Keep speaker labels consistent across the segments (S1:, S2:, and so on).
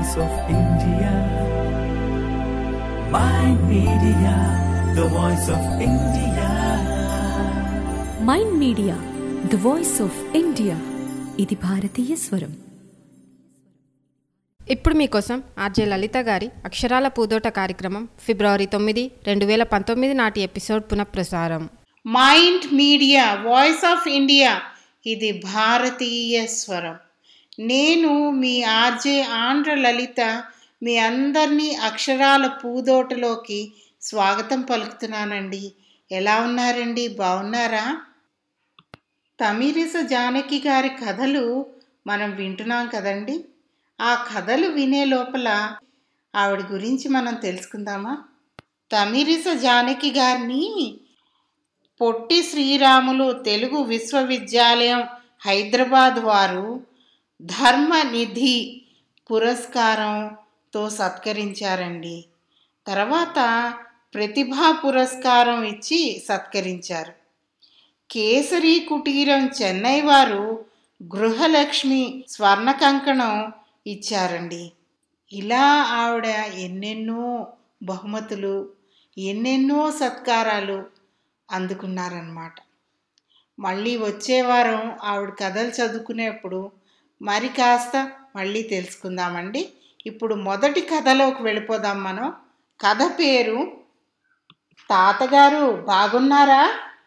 S1: voice of India. My media, the voice of India.
S2: Mind media the voice of India ఇది భారతీయ స్వరం
S3: ఇప్పుడు మీకోసం ఆర్జే లలిత గారి అక్షరాల పూదోట కార్యక్రమం ఫిబ్రవరి తొమ్మిది రెండు వేల పంతొమ్మిది నాటి ఎపిసోడ్ పునఃప్రసారం
S4: mind media voice of India ఇది భారతీయ స్వరం నేను మీ ఆర్జే ఆంధ్ర లలిత మీ అందరినీ అక్షరాల పూదోటలోకి స్వాగతం పలుకుతున్నానండి ఎలా ఉన్నారండి బాగున్నారా తమిరిస జానకి గారి కథలు మనం వింటున్నాం కదండి ఆ కథలు వినే లోపల ఆవిడ గురించి మనం తెలుసుకుందామా తమిరిస జానకి గారిని పొట్టి శ్రీరాములు తెలుగు విశ్వవిద్యాలయం హైదరాబాద్ వారు ధర్మనిధి పురస్కారంతో సత్కరించారండి తర్వాత ప్రతిభా పురస్కారం ఇచ్చి సత్కరించారు కేసరి కుటీరం చెన్నై వారు గృహలక్ష్మి స్వర్ణ కంకణం ఇచ్చారండి ఇలా ఆవిడ ఎన్నెన్నో బహుమతులు ఎన్నెన్నో సత్కారాలు అందుకున్నారన్నమాట మళ్ళీ వచ్చే వారం ఆవిడ కథలు చదువుకునేప్పుడు మరి కాస్త మళ్ళీ తెలుసుకుందామండి ఇప్పుడు మొదటి కథలోకి వెళ్ళిపోదాం మనం కథ పేరు తాతగారు బాగున్నారా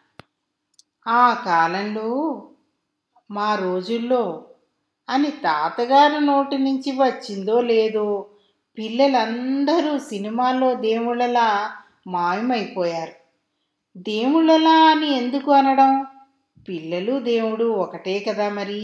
S4: ఆ కాలంలో మా రోజుల్లో అని తాతగారు నోటి నుంచి వచ్చిందో లేదో పిల్లలందరూ సినిమాల్లో దేవుళ్ళలా మాయమైపోయారు దేవుళ్ళలా అని ఎందుకు అనడం పిల్లలు దేవుడు ఒకటే కదా మరి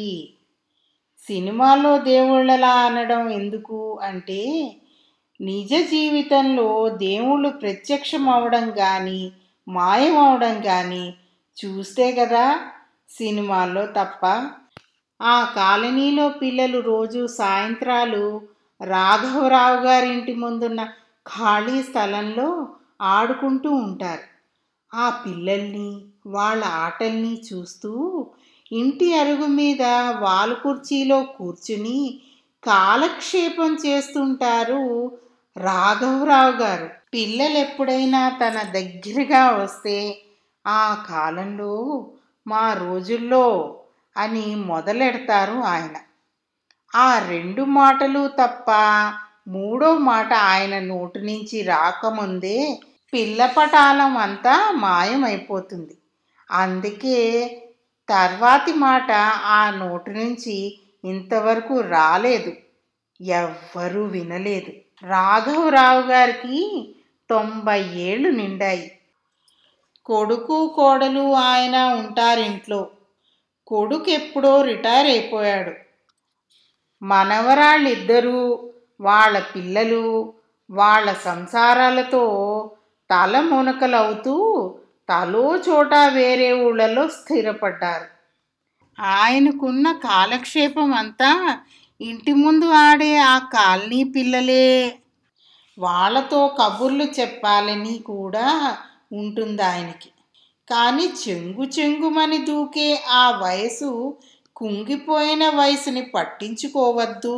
S4: సినిమాలో దేవుళ్ళలా అనడం ఎందుకు అంటే నిజ జీవితంలో దేవుళ్ళు ప్రత్యక్షం అవడం కానీ మాయం అవడం కానీ చూస్తే కదా సినిమాల్లో తప్ప ఆ కాలనీలో పిల్లలు రోజు సాయంత్రాలు రాఘవరావు గారింటి ముందున్న ఖాళీ స్థలంలో ఆడుకుంటూ ఉంటారు ఆ పిల్లల్ని వాళ్ళ ఆటల్ని చూస్తూ ఇంటి అరుగు మీద వాలు కుర్చీలో కూర్చుని కాలక్షేపం చేస్తుంటారు రాఘవరావు గారు పిల్లలు ఎప్పుడైనా తన దగ్గరగా వస్తే ఆ కాలంలో మా రోజుల్లో అని మొదలెడతారు ఆయన ఆ రెండు మాటలు తప్ప మూడో మాట ఆయన నోటి నుంచి రాకముందే పిల్లపటాలం అంతా మాయమైపోతుంది అందుకే తర్వాతి మాట ఆ నోటి నుంచి ఇంతవరకు రాలేదు ఎవ్వరూ వినలేదు రాఘవరావు గారికి తొంభై ఏళ్ళు నిండాయి కొడుకు కోడలు ఆయన ఉంటారింట్లో కొడుకు ఎప్పుడో రిటైర్ అయిపోయాడు మనవరాళ్ళిద్దరూ వాళ్ళ పిల్లలు వాళ్ళ సంసారాలతో తల మునకలవుతూ తలో చోట వేరే ఊళ్ళలో స్థిరపడ్డారు ఆయనకున్న కాలక్షేపం అంతా ఇంటి ముందు ఆడే ఆ కాలనీ పిల్లలే వాళ్ళతో కబుర్లు చెప్పాలని కూడా ఉంటుంది ఆయనకి కానీ చెంగు చెంగుమని దూకే ఆ వయసు కుంగిపోయిన వయసుని పట్టించుకోవద్దు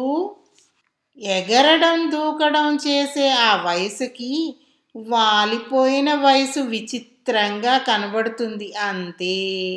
S4: ఎగరడం దూకడం చేసే ఆ వయసుకి వాలిపోయిన వయసు విచిత్రంగా కనబడుతుంది అంతే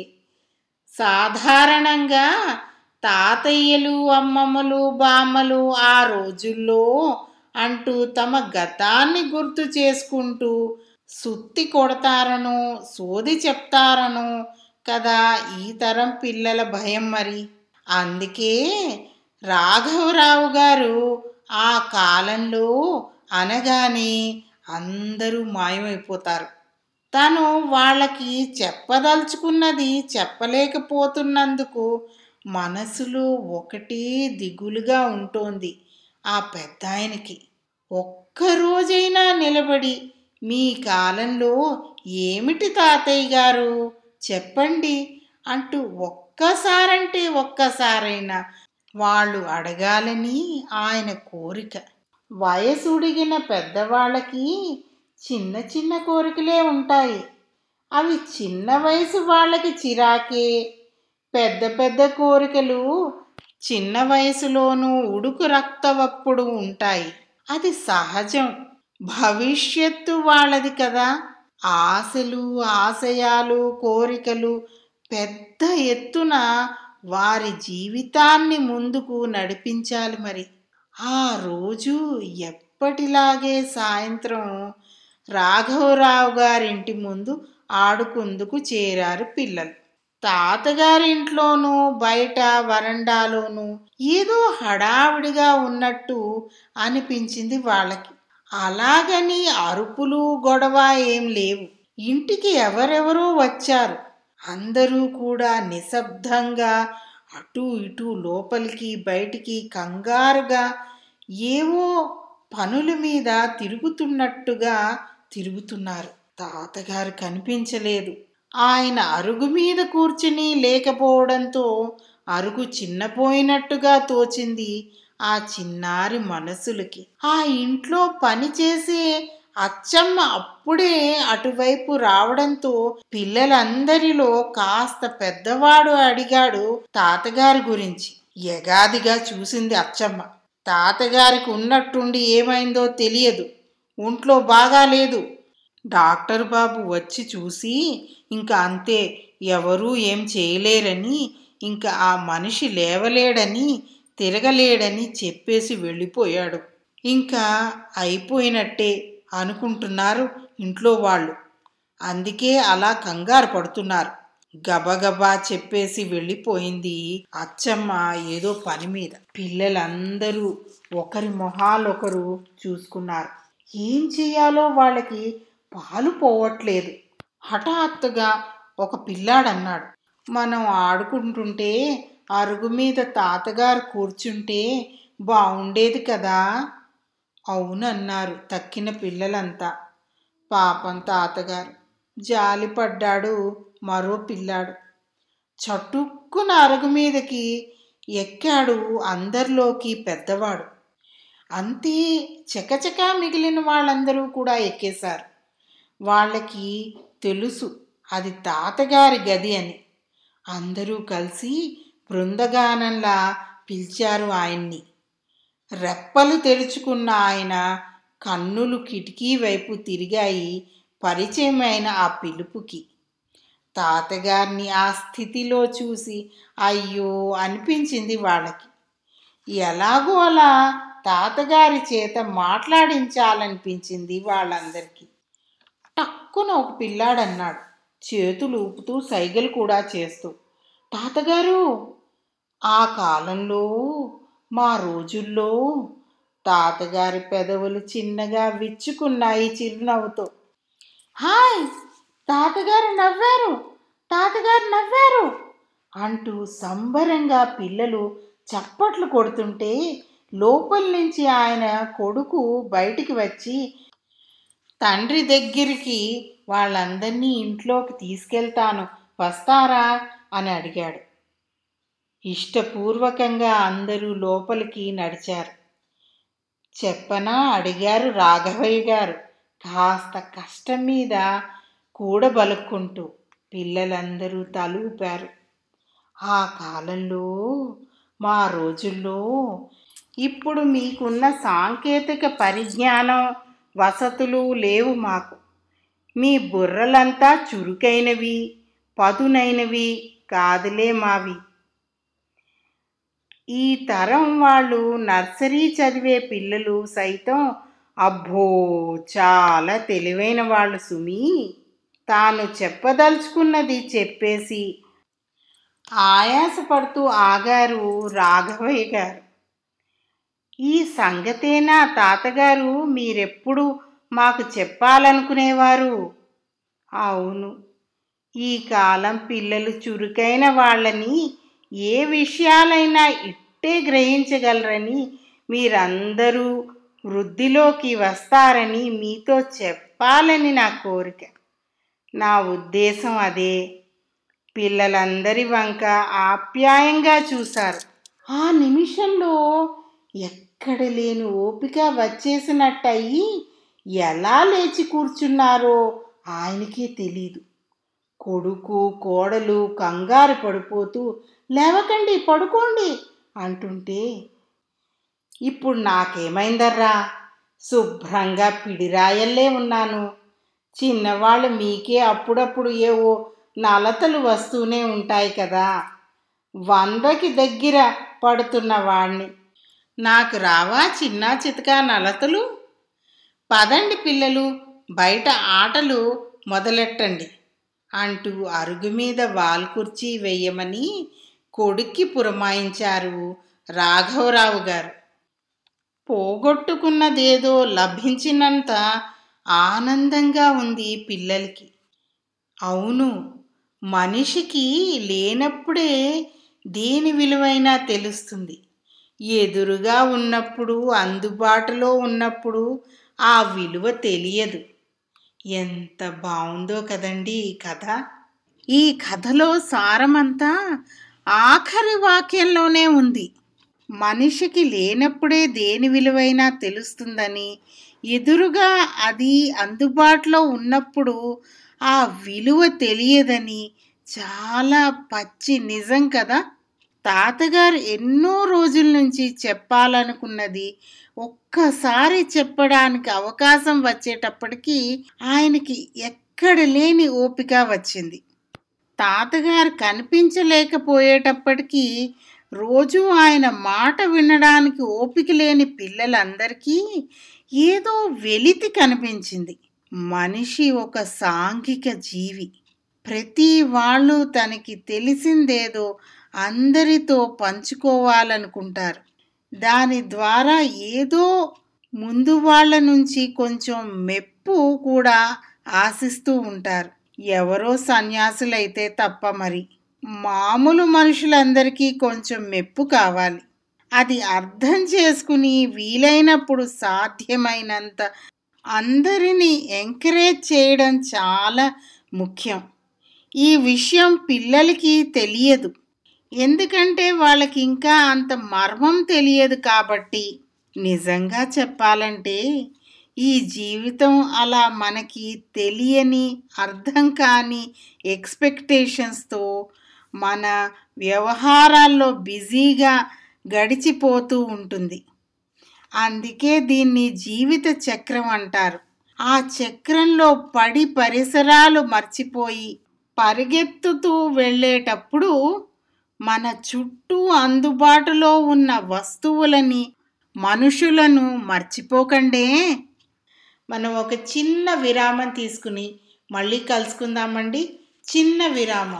S4: సాధారణంగా తాతయ్యలు అమ్మమ్మలు బామ్మలు ఆ రోజుల్లో అంటూ తమ గతాన్ని గుర్తు చేసుకుంటూ సుత్తి కొడతారను సోది చెప్తారను కదా ఈ తరం పిల్లల భయం మరి అందుకే రాఘవరావు గారు ఆ కాలంలో అనగానే అందరూ మాయమైపోతారు తను వాళ్ళకి చెప్పదలుచుకున్నది చెప్పలేకపోతున్నందుకు మనసులో ఒకటే దిగులుగా ఉంటోంది ఆ పెద్ద ఆయనకి ఒక్కరోజైనా నిలబడి మీ కాలంలో ఏమిటి తాతయ్య గారు చెప్పండి అంటూ ఒక్కసారంటే ఒక్కసారైనా వాళ్ళు అడగాలని ఆయన కోరిక వయసుడిగిన పెద్దవాళ్ళకి చిన్న చిన్న కోరికలే ఉంటాయి అవి చిన్న వయసు వాళ్ళకి చిరాకే పెద్ద పెద్ద కోరికలు చిన్న వయసులోనూ ఉడుకు రక్తవప్పుడు ఉంటాయి అది సహజం భవిష్యత్తు వాళ్ళది కదా ఆశలు ఆశయాలు కోరికలు పెద్ద ఎత్తున వారి జీవితాన్ని ముందుకు నడిపించాలి మరి ఆ రోజు ఎప్పటిలాగే సాయంత్రం రాఘవరావు గారింటి ముందు ఆడుకుందుకు చేరారు పిల్లలు తాతగారింట్లోనూ బయట వరండాలోనూ ఏదో హడావిడిగా ఉన్నట్టు అనిపించింది వాళ్ళకి అలాగని అరుపులు గొడవ ఏం లేవు ఇంటికి ఎవరెవరో వచ్చారు అందరూ కూడా నిశ్శబ్దంగా అటు ఇటు లోపలికి బయటికి కంగారుగా ఏవో పనుల మీద తిరుగుతున్నట్టుగా తిరుగుతున్నారు తాతగారు కనిపించలేదు ఆయన అరుగు మీద కూర్చుని లేకపోవడంతో అరుగు చిన్నపోయినట్టుగా తోచింది ఆ చిన్నారి మనసులకి ఆ ఇంట్లో పనిచేసే అచ్చమ్మ అప్పుడే అటువైపు రావడంతో పిల్లలందరిలో కాస్త పెద్దవాడు అడిగాడు తాతగారి గురించి యగాదిగా చూసింది అచ్చమ్మ తాతగారికి ఉన్నట్టుండి ఏమైందో తెలియదు ఒంట్లో బాగాలేదు డాక్టర్ బాబు వచ్చి చూసి ఇంకా అంతే ఎవరూ ఏం చేయలేరని ఇంకా ఆ మనిషి లేవలేడని తిరగలేడని చెప్పేసి వెళ్ళిపోయాడు ఇంకా అయిపోయినట్టే అనుకుంటున్నారు ఇంట్లో వాళ్ళు అందుకే అలా కంగారు పడుతున్నారు గబగబా చెప్పేసి వెళ్ళిపోయింది అచ్చమ్మ ఏదో పని మీద పిల్లలందరూ ఒకరి మొహాలొకరు చూసుకున్నారు ఏం చేయాలో వాళ్ళకి పాలు పోవట్లేదు హఠాత్తుగా ఒక పిల్లాడన్నాడు మనం ఆడుకుంటుంటే అరుగు మీద తాతగారు కూర్చుంటే బాగుండేది కదా అవునన్నారు తక్కిన పిల్లలంతా పాపం తాతగారు జాలిపడ్డాడు మరో పిల్లాడు చటుక్కున అరుగు మీదకి ఎక్కాడు అందరిలోకి పెద్దవాడు అంతే చకచకా మిగిలిన వాళ్ళందరూ కూడా ఎక్కేశారు వాళ్ళకి తెలుసు అది తాతగారి గది అని అందరూ కలిసి బృందగానంలా పిలిచారు ఆయన్ని రెప్పలు తెరుచుకున్న ఆయన కన్నులు కిటికీ వైపు తిరిగాయి పరిచయమైన ఆ పిలుపుకి తాతగారిని ఆ స్థితిలో చూసి అయ్యో అనిపించింది వాళ్ళకి ఎలాగో అలా తాతగారి చేత మాట్లాడించాలనిపించింది వాళ్ళందరికీ టక్కున ఒక పిల్లాడన్నాడు చేతులు ఊపుతూ సైగలు కూడా చేస్తూ తాతగారు ఆ కాలంలో మా రోజుల్లో తాతగారి పెదవులు చిన్నగా విచ్చుకున్నాయి చిరునవ్వుతో హాయ్ తాతగారు నవ్వారు తాతగారు నవ్వారు అంటూ సంబరంగా పిల్లలు చప్పట్లు కొడుతుంటే లోపల నుంచి ఆయన కొడుకు బయటికి వచ్చి తండ్రి దగ్గరికి వాళ్ళందరినీ ఇంట్లోకి తీసుకెళ్తాను వస్తారా అని అడిగాడు ఇష్టపూర్వకంగా అందరూ లోపలికి నడిచారు చెప్పనా అడిగారు రాఘవయ్య గారు కాస్త కష్టం మీద కూడబలుక్కుంటూ పిల్లలందరూ తలూపారు ఆ కాలంలో మా రోజుల్లో ఇప్పుడు మీకున్న సాంకేతిక పరిజ్ఞానం వసతులు లేవు మాకు మీ బుర్రలంతా చురుకైనవి పదునైనవి కాదులే మావి ఈ తరం వాళ్ళు నర్సరీ చదివే పిల్లలు సైతం అబ్బో చాలా తెలివైన వాళ్ళు సుమి తాను చెప్పదలుచుకున్నది చెప్పేసి ఆయాసపడుతూ ఆగారు రాఘవయ్య గారు ఈ సంగతేనా తాతగారు మీరెప్పుడు మాకు చెప్పాలనుకునేవారు అవును ఈ కాలం పిల్లలు చురుకైన వాళ్ళని ఏ విషయాలైనా ఇట్టే గ్రహించగలరని మీరందరూ వృద్ధిలోకి వస్తారని మీతో చెప్పాలని నా కోరిక నా ఉద్దేశం అదే పిల్లలందరి వంక ఆప్యాయంగా చూశారు ఆ నిమిషంలో ఎక్కడ లేని ఓపిక వచ్చేసినట్టయి ఎలా లేచి కూర్చున్నారో ఆయనకే తెలీదు కొడుకు కోడలు కంగారు పడిపోతూ లేవకండి పడుకోండి అంటుంటే ఇప్పుడు నాకేమైందర్రా శుభ్రంగా పిడిరాయల్లే ఉన్నాను చిన్నవాళ్ళు మీకే అప్పుడప్పుడు ఏవో నలతలు వస్తూనే ఉంటాయి కదా వందకి దగ్గర పడుతున్న వాణ్ణి నాకు రావా చిన్న చితకా నలతలు పదండి పిల్లలు బయట ఆటలు మొదలెట్టండి అంటూ అరుగు మీద వాల్ కుర్చీ వేయమని కొడుక్కి పురమాయించారు రాఘవరావు గారు పోగొట్టుకున్నదేదో లభించినంత ఆనందంగా ఉంది పిల్లలకి అవును మనిషికి లేనప్పుడే దేని విలువైనా తెలుస్తుంది ఎదురుగా ఉన్నప్పుడు అందుబాటులో ఉన్నప్పుడు ఆ విలువ తెలియదు ఎంత బాగుందో కదండి ఈ కథ ఈ కథలో సారమంతా ఆఖరి వాక్యంలోనే ఉంది మనిషికి లేనప్పుడే దేని విలువైనా తెలుస్తుందని ఎదురుగా అది అందుబాటులో ఉన్నప్పుడు ఆ విలువ తెలియదని చాలా పచ్చి నిజం కదా తాతగారు ఎన్నో రోజుల నుంచి చెప్పాలనుకున్నది ఒక్కసారి చెప్పడానికి అవకాశం వచ్చేటప్పటికి ఆయనకి ఎక్కడ లేని ఓపిక వచ్చింది తాతగారు కనిపించలేకపోయేటప్పటికీ రోజు ఆయన మాట వినడానికి ఓపిక లేని పిల్లలందరికీ ఏదో వెలితి కనిపించింది మనిషి ఒక సాంఘిక జీవి ప్రతి వాళ్ళు తనకి తెలిసిందేదో అందరితో పంచుకోవాలనుకుంటారు దాని ద్వారా ఏదో ముందు వాళ్ళ నుంచి కొంచెం మెప్పు కూడా ఆశిస్తూ ఉంటారు ఎవరో సన్యాసులైతే తప్ప మరి మామూలు మనుషులందరికీ కొంచెం మెప్పు కావాలి అది అర్థం చేసుకుని వీలైనప్పుడు సాధ్యమైనంత అందరినీ ఎంకరేజ్ చేయడం చాలా ముఖ్యం ఈ విషయం పిల్లలకి తెలియదు ఎందుకంటే వాళ్ళకి ఇంకా అంత మర్మం తెలియదు కాబట్టి నిజంగా చెప్పాలంటే ఈ జీవితం అలా మనకి తెలియని అర్థం కాని ఎక్స్పెక్టేషన్స్తో మన వ్యవహారాల్లో బిజీగా గడిచిపోతూ ఉంటుంది అందుకే దీన్ని జీవిత చక్రం అంటారు ఆ చక్రంలో పడి పరిసరాలు మర్చిపోయి పరిగెత్తుతూ వెళ్ళేటప్పుడు మన చుట్టూ అందుబాటులో ఉన్న వస్తువులని మనుషులను మర్చిపోకండే మనం ఒక చిన్న విరామం తీసుకుని మళ్ళీ కలుసుకుందామండి చిన్న విరామం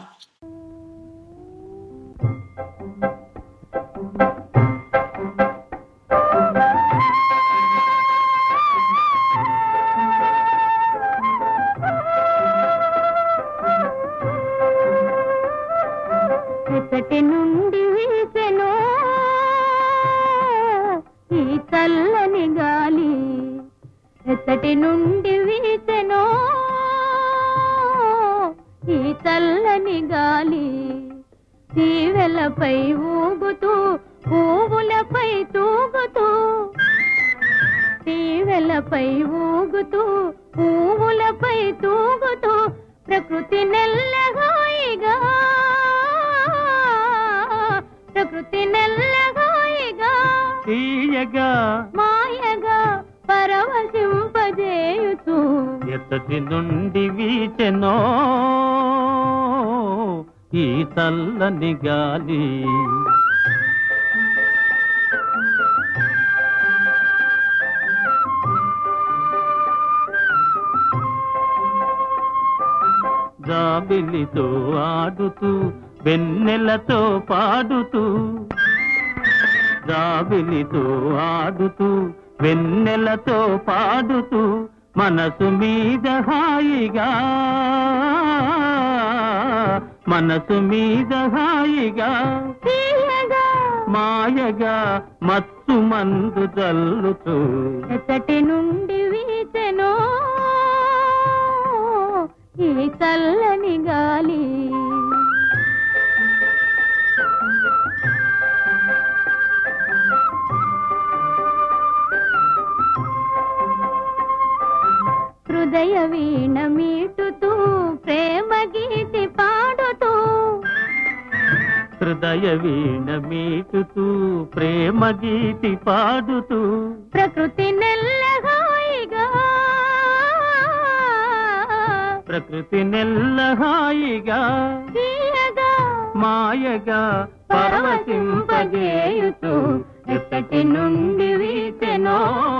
S5: ఎచ్చటి నుండి వీసెను ఈ చల్లని గాలి ఎచ్చటి నుండి వీసెను ఈ చల్లని గాలి తీవెలపై ఊగుతూ పువ్వులపై తూగుతూ తీవెలపై ఊగుతూ పువ్వులపై తూగుతూ ప్రకృతి నెల్లగాయిగా ప్రకృతి నెల్లగాయిగా
S6: తీయగా
S5: మాయగా పరవశింపజేయుచు
S6: ఎత్తటి నుండి వీచెనో ఈ చల్లని గాలి జాబిలితో ఆడుతూ వెన్నెలతో పాడుతూ జాబిలితో ఆడుతూ వెన్నెలతో పాడుతూ మనసు మీద హాయిగా మనసు మీద హాయిగా
S5: తీయగా
S6: మాయగా మత్తు మందు జల్లుతూ
S5: ఎచ్చటి నుండి వీచెను ఈ చల్లని గాలి హృదయ వీణ మీటుతూ ప్రేమ గీతి పాడుతూ
S6: హృదయ వీణ మీటుతూ ప్రేమ గీతి పాడుతూ
S5: ప్రకృతి నెల్లహాయిగా
S6: ప్రకృతి నెల్లహాయిగా
S5: తీయగా
S6: మాయగా పరవశింపజేయుతూ ఎక్కటి నుండి వీచెనో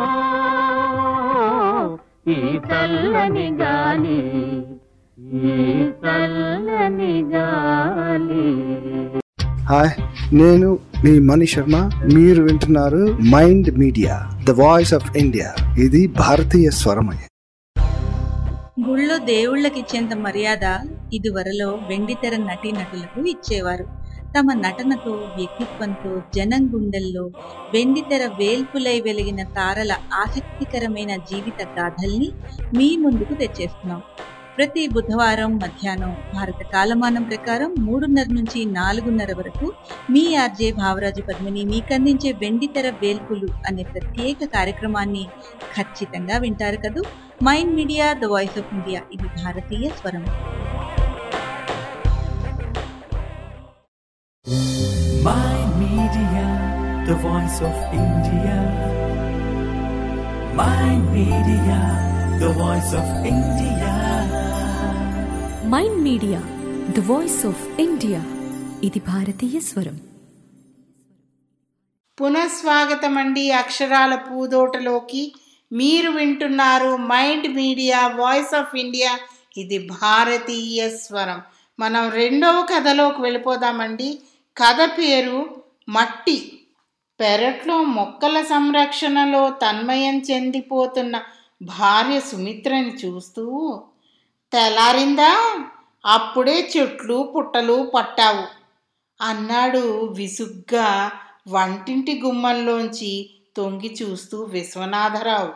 S6: ఈ చల్లని గాలి ఈ చల్లని గాలి
S7: హాయ్ నేను మీ మణి శర్మ మీరు వింటున్నారు mind media the voice of India ఇది భారతీయ స్వరమయ
S8: గుళ్ళో దేవుళ్ళకి ఇచ్చేంత మర్యాద ఇదివరలో వెండితెర నటీ నటులకు ఇచ్చేవారు తమ నటనతో వ్యక్తిత్వంతో జనం గుండెల్లో వెండితెర వేల్పులై వెలిగిన తారల ఆసక్తికరమైన జీవిత గాథల్ని మీ ముందుకు తెచ్చేస్తున్నాం ప్రతి బుధవారం మధ్యాహ్నం భారత కాలమానం ప్రకారం మూడున్నర నుంచి నాలుగున్నర వరకు మీ ఆర్జే భావరాజు పద్మిని మీకందించే వెండితెర వేల్పులు అనే ప్రత్యేక కార్యక్రమాన్ని ఖచ్చితంగా వింటారు కదూ mind media the voice of India ఇది భారతీయ స్వరం
S1: Mind Media, the voice of India. Mind Media, the voice of India.
S2: Mind media the voice of India ఇది భారతీయ స్వరం
S4: పునఃస్వాగతం అండి అక్షరాల పూదోటలోకి మీరు వింటున్నారు mind media voice of India ఇది భారతీయ స్వరం మనం రెండవ కథలోకి వెళ్ళిపోదామండి కథ పేరు మట్టి పెరట్లో మొక్కల సంరక్షణలో తన్మయం చెందిపోతున్న భార్య సుమిత్రని చూస్తూ తెల్లారిందా అప్పుడే చెట్లు పుట్టలు పట్టావు అన్నాడు విసుగ్గా వంటింటి గుమ్మంలోంచి తొంగి చూస్తూ విశ్వనాథరావు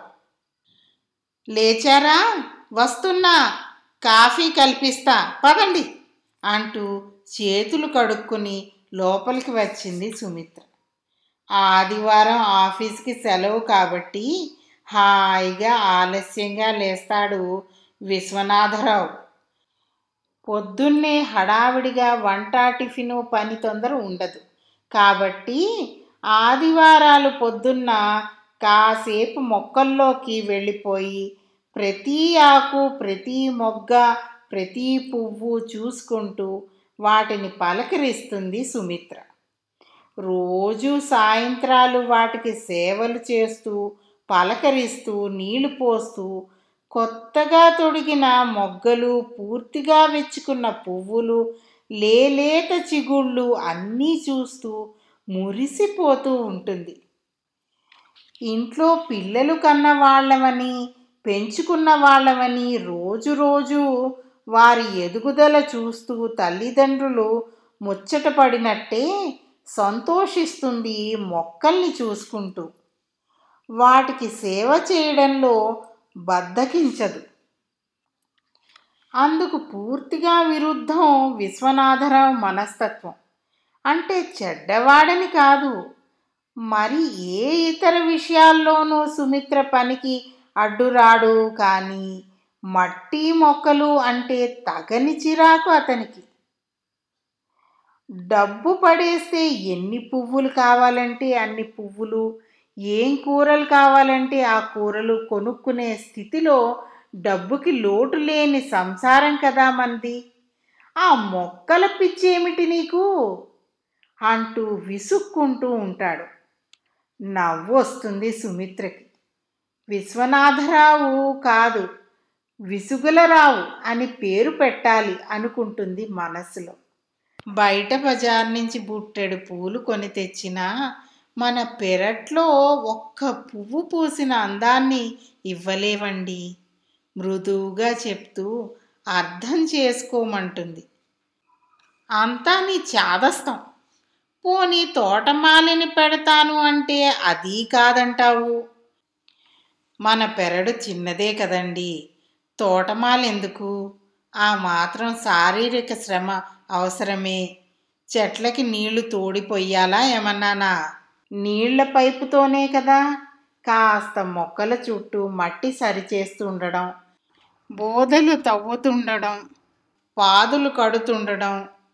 S4: లేచారా వస్తున్నా కాఫీ కల్పిస్తా పదండి అంటూ చేతులు కడుక్కుని లోపలికి వచ్చింది సుమిత్ర ఆదివారం ఆఫీస్కి సెలవు కాబట్టి హాయిగా ఆలస్యంగా లేస్తాడు విశ్వనాథరావు పొద్దున్నే హడావిడిగా వంట టిఫిను పని తొందర ఉండదు కాబట్టి ఆదివారాలు పొద్దున్న కాసేపు మొక్కల్లోకి వెళ్ళిపోయి ప్రతి ఆకు ప్రతి మొగ్గ ప్రతి పువ్వు చూసుకుంటూ వాటిని పలకరిస్తుంది సుమిత్ర రోజు సాయంత్రాలు వాటికి సేవలు చేస్తూ పలకరిస్తూ నీళ్లు పోస్తూ కొత్తగా తొడిగిన మొగ్గలు పూర్తిగా వెచ్చుకున్న పువ్వులు లేలేత చిగుళ్ళు అన్నీ చూస్తూ మురిసిపోతూ ఉంటుంది ఇంట్లో పిల్లలు కన్న వాళ్ళమని పెంచుకున్న వాళ్ళమని రోజు రోజు వారి ఎదుగుదల చూస్తూ తల్లిదండ్రులు ముచ్చటపడినట్టే సంతోషిస్తుంది మొక్కల్ని చూసుకుంటూ వాటికి సేవ చేయడంలో బద్దకించదు అందుకు పూర్తిగా విరుద్ధం విశ్వనాథరావు మనస్తత్వం అంటే చెడ్డవాడని కాదు మరి ఏ ఇతర విషయాల్లోనూ సుమిత్ర పనికి అడ్డురాడు కానీ మట్టి మొక్కలు అంటే తగని చిరాకు అతనికి డబ్బు పడేస్తే ఎన్ని పువ్వులు కావాలంటే అన్ని పువ్వులు ఏం కూరలు కావాలంటే ఆ కూరలు కొనుక్కునే స్థితిలో డబ్బుకి లోటు లేని సంసారం కదా మంది ఆ మొక్కల పిచ్చేమిటి నీకు అంటూ విసుక్కుంటూ ఉంటాడు నవ్వు వస్తుంది సుమిత్రకి విశ్వనాథరావు కాదు విసుగులరావు అని పేరు పెట్టాలి అనుకుంటుంది మనసులో బయట బజార్ నుంచి బుట్టెడు పూలు కొని తెచ్చినా మన పెరట్లో ఒక్క పువ్వు పూసిన అందాన్ని ఇవ్వలేవండి మృదువుగా చెప్తూ అర్థం చేసుకోమంటుంది అంతా నీ చాదస్తం పోనీ తోటమాలిని పెడతాను అంటే అది కాదంటావు మన పెరడు చిన్నదే కదండి తోటమాల ఎందుకు ఆ మాత్రం శారీరక శ్రమ అవసరమే చెట్లకి నీళ్లు తోడిపోయాలా ఏమన్నానా నీళ్ల పైపుతోనే కదా కాస్త మొక్కల చుట్టూ మట్టి సరిచేస్తుండడం బోదలు తవ్వుతుండడం పాదులు కడుతుండడం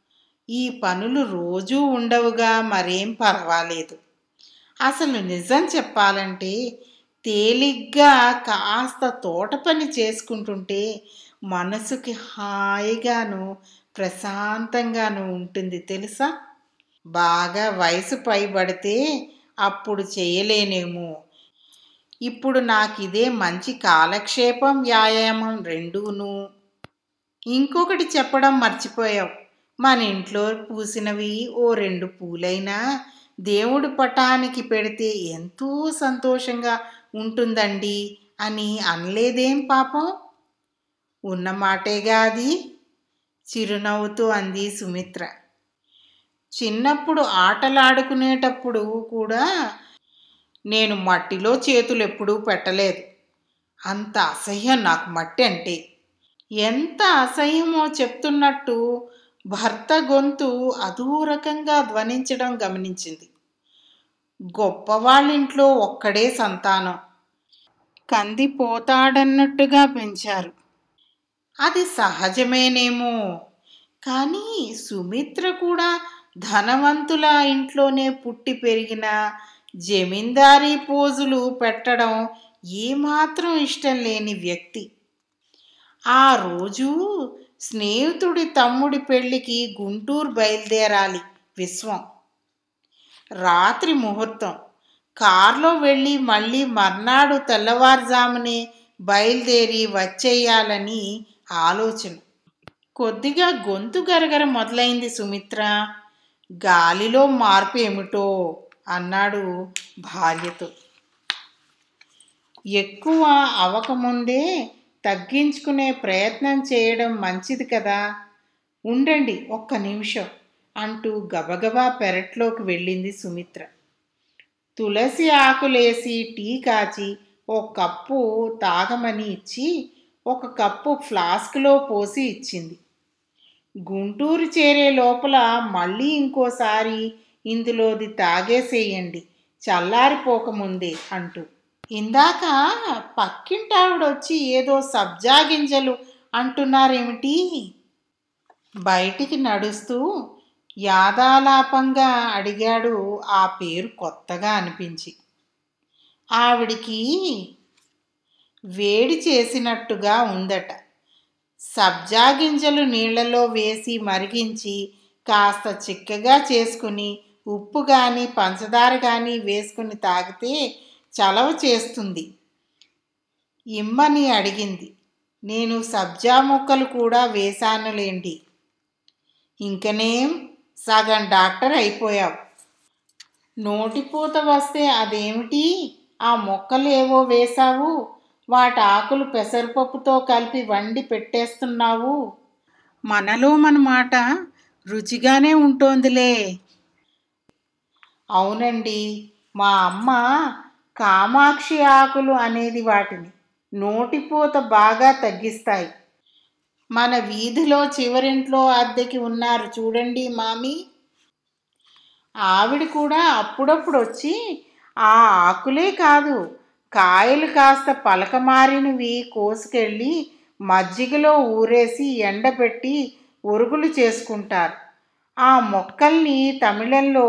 S4: ఈ పనులు రోజూ ఉండవుగా మరేం పర్వాలేదు అసలు నిజం చెప్పాలంటే తేలిగ్గా కాస్త తోట పని చేసుకుంటుంటే మనసుకి హాయిగాను ప్రశాంతంగాను ఉంటుంది తెలుసా బాగా వయసు పైబడితే అప్పుడు చేయలేనేమో ఇప్పుడు నాకు ఇదే మంచి కాలక్షేపం వ్యాయామం రెండూను ఇంకొకటి చెప్పడం మర్చిపోయావు మన ఇంట్లో పూసినవి ఓ రెండు పూలైనా దేవుడి పటానికి పెడితే ఎంతో సంతోషంగా ఉంటుందండి అని అనలేదేం పాపం ఉన్నమాటేగా అది చిరునవ్వుతూ అంది సుమిత్ర చిన్నప్పుడు ఆటలాడుకునేటప్పుడు కూడా నేను మట్టిలో చేతులు ఎప్పుడూ పెట్టలేదు అంత అసహ్యం నాకు మట్టి అంటే ఎంత అసహ్యమో చెప్తున్నట్టు భర్త గొంతు అదో రకంగా ధ్వనించడం గమనించింది గొప్పవాళ్ళింట్లో ఒక్కడే సంతానం కందిపోతాడన్నట్టుగా పెంచారు అది సహజమేనేమో కానీ సుమిత్ర కూడా ధనవంతుల ఇంట్లోనే పుట్టి పెరిగిన జమీందారీ పోజులు పెట్టడం ఏమాత్రం ఇష్టం లేని వ్యక్తి ఆ రోజు స్నేహితుడి తమ్ముడి పెళ్ళికి గుంటూరు బయలుదేరాలి విశ్వం రాత్రి ముహూర్తం కారులో వెళ్ళి మళ్ళీ మర్నాడు తెల్లవారుజామునే బయలుదేరి వచ్చేయాలని ఆలోచన కొద్దిగా గొంతు గరగర మొదలైంది సుమిత్ర గాలిలో మార్పు ఏమిటో అన్నాడు భార్యతో ఎక్కువ అవకముందే తగ్గించుకునే ప్రయత్నం చేయడం మంచిది కదా ఉండండి ఒక్క నిమిషం అంటూ గబగబా పెరట్లోకి వెళ్ళింది సుమిత్ర తులసి ఆకులేసి టీ కాచి ఓ కప్పు తాగమని ఇచ్చి ఒక కప్పు ఫ్లాస్క్లో పోసి ఇచ్చింది గుంటూరు చేరే లోపల మళ్ళీ ఇంకోసారి ఇందులోది తాగేసేయండి చల్లారిపోకముందే అంటూ ఇందాక పక్కింటావిడొచ్చి ఏదో సబ్జా గింజలు అంటున్నారేమిటి బయటికి నడుస్తూ యాదాలాపంగా అడిగాడు ఆ పేరు కొత్తగా అనిపించి ఆవిడికి వేడి చేసినట్టుగా ఉందట సబ్జా గింజలు నీళ్లలో వేసి మరిగించి కాస్త చిక్కగా చేసుకుని ఉప్పు కానీ పంచదార కానీ వేసుకుని తాగితే చలవ చేస్తుంది ఇమ్మని అడిగింది నేను సబ్జా ముక్కలు కూడా వేశానులేండి ఇంకనేం సగం డాక్టర్ అయిపోయావు నోటిపూత వస్తే అదేమిటి ఆ మొక్కలు ఏవో వేశావు వాటి ఆకులు పెసరపప్పుతో కలిపి వండి పెట్టేస్తున్నావు మనలో మన మాట రుచిగానే ఉంటోందిలే అవునండి మా అమ్మ కామాక్షి ఆకులు అనేది వాటిని నోటిపూత బాగా తగ్గిస్తాయి మన వీధిలో చివరింట్లో అద్దెకి ఉన్నారు చూడండి మామి ఆవిడ కూడా అప్పుడప్పుడు వచ్చి ఆ ఆకులే కాదు కాయలు కాస్త పలకమారినవి కోసుకెళ్ళి మజ్జిగలో ఊరేసి ఎండబెట్టి ఒరుగులు చేసుకుంటారు ఆ మొక్కల్ని తమిళంలో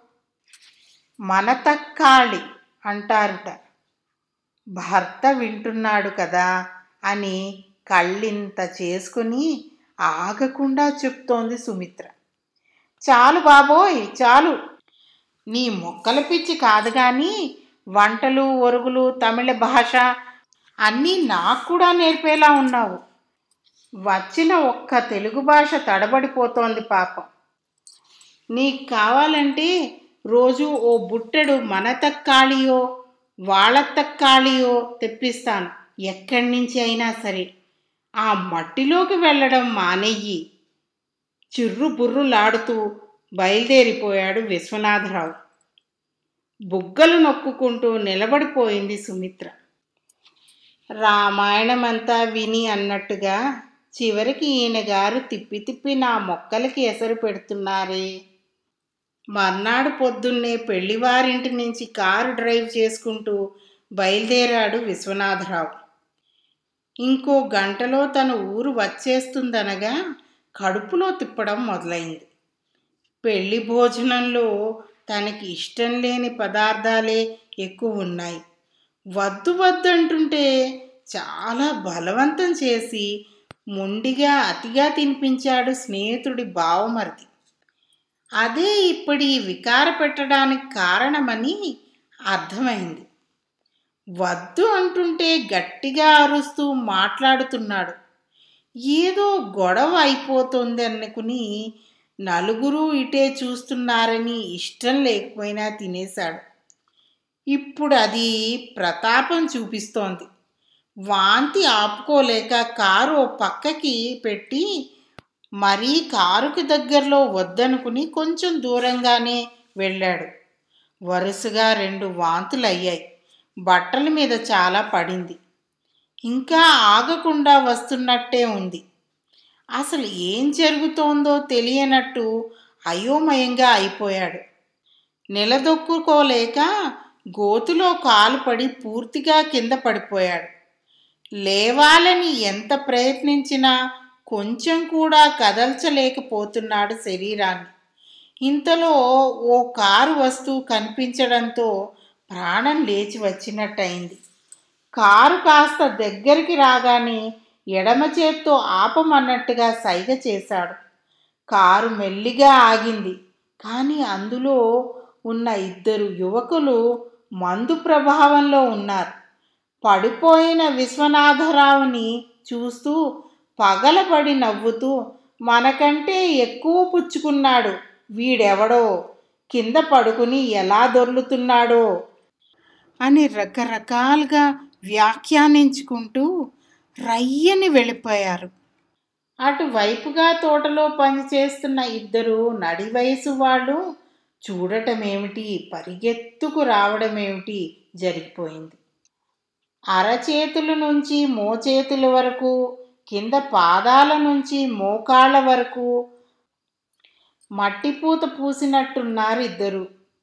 S4: మనతక్కాళి అంటారుట భర్త వింటున్నాడు కదా అని కళ్ళింత చేసుకుని ఆగకుండా చెప్తోంది సుమిత్ర చాలు బాబోయ్ చాలు నీ మొక్కల పిచ్చి కాదు కానీ వంటలు ఒరుగులు తమిళ భాష అన్నీ నాకు కూడా నేర్పేలా ఉన్నావు వచ్చిన ఒక్క తెలుగు భాష తడబడిపోతోంది పాపం నీకు కావాలంటే రోజు ఓ బుట్టెడు మన తక్కాళియో వాళ్ళ తక్కాళియో తెప్పిస్తాను ఎక్కడి నుంచి అయినా సరే ఆ మట్టిలోకి వెళ్ళడం మానెయ్యి చిర్రు బుర్రులాడుతూ బయలుదేరిపోయాడు విశ్వనాథరావు బుగ్గలు నొక్కుకుంటూ నిలబడిపోయింది సుమిత్ర రామాయణమంతా విని అన్నట్టుగా చివరికి ఈయన గారు తిప్పి తిప్పి నా మొక్కలకి ఎసరు పెడుతున్నారే మర్నాడు పొద్దున్నే పెళ్లివారింటి నుంచి కారు డ్రైవ్ చేసుకుంటూ బయలుదేరాడు విశ్వనాథరావు ఇంకో గంటలో తన ఊరు వచ్చేస్తుందనగా కడుపులో తిప్పడం మొదలైంది పెళ్లి భోజనంలో తనకి ఇష్టం లేని పదార్థాలే ఎక్కువ ఉన్నాయి వద్దు వద్దు అంటుంటే చాలా బలవంతం చేసి మొండిగా అతిగా తినిపించాడు స్నేహితుడి బావమరిది అదే ఇప్పటి వికార పెట్టడానికి కారణమని అర్థమైంది వద్దు అంటుంటే గట్టిగా అరుస్తూ మాట్లాడుతున్నాడు ఏదో గొడవ అయిపోతుంది అనుకుని నలుగురు ఇటే చూస్తున్నారని ఇష్టం లేకపోయినా తినేశాడు ఇప్పుడు అది ప్రతాపం చూపిస్తోంది వాంతి ఆపుకోలేక కారు ఓ పక్కకి పెట్టి మరీ కారుకి దగ్గరలో వద్దనుకుని కొంచెం దూరంగానే వెళ్ళాడు వరుసగా రెండు వాంతులు అయ్యాయి బట్టల మీద చాలా పడింది ఇంకా ఆగకుండా వస్తున్నట్టే ఉంది అసలు ఏం జరుగుతోందో తెలియనట్టు అయోమయంగా అయిపోయాడు నిలదొక్కుకోలేక గోతులో కాలు పడి పూర్తిగా కింద పడిపోయాడు లేవాలని ఎంత ప్రయత్నించినా కొంచెం కూడా కదల్చలేకపోతున్నాడు శరీరాన్ని ఇంతలో ఓ కారు వస్తువు కనిపించడంతో ప్రాణం లేచి వచ్చినట్టయింది కారు కాస్త దగ్గరికి రాగానే ఎడమ చేత్తో ఆపమన్నట్టుగా సైగ చేశాడు కారు మెల్లిగా ఆగింది కానీ అందులో ఉన్న ఇద్దరు యువకులు మందు ప్రభావంలో ఉన్నారు పడిపోయిన విశ్వనాథరావుని చూస్తూ పగలబడి నవ్వుతూ మనకంటే ఎక్కువ పుచ్చుకున్నాడు వీడెవడో కింద పడుకుని ఎలా దొర్లుతున్నాడో అని రకరకాలుగా వ్యాఖ్యానించుకుంటూ రయ్యని వెళ్ళిపోయారు అటువైపుగా తోటలో పనిచేస్తున్న ఇద్దరు నడి వయసు వాళ్ళు చూడటమేమిటి పరిగెత్తుకు రావడమేమిటి జరిగిపోయింది అరచేతుల నుంచి మోచేతుల వరకు కింద పాదాల నుంచి మోకాళ్ళ వరకు మట్టిపూత పూసినట్టున్నారు ఇద్దరు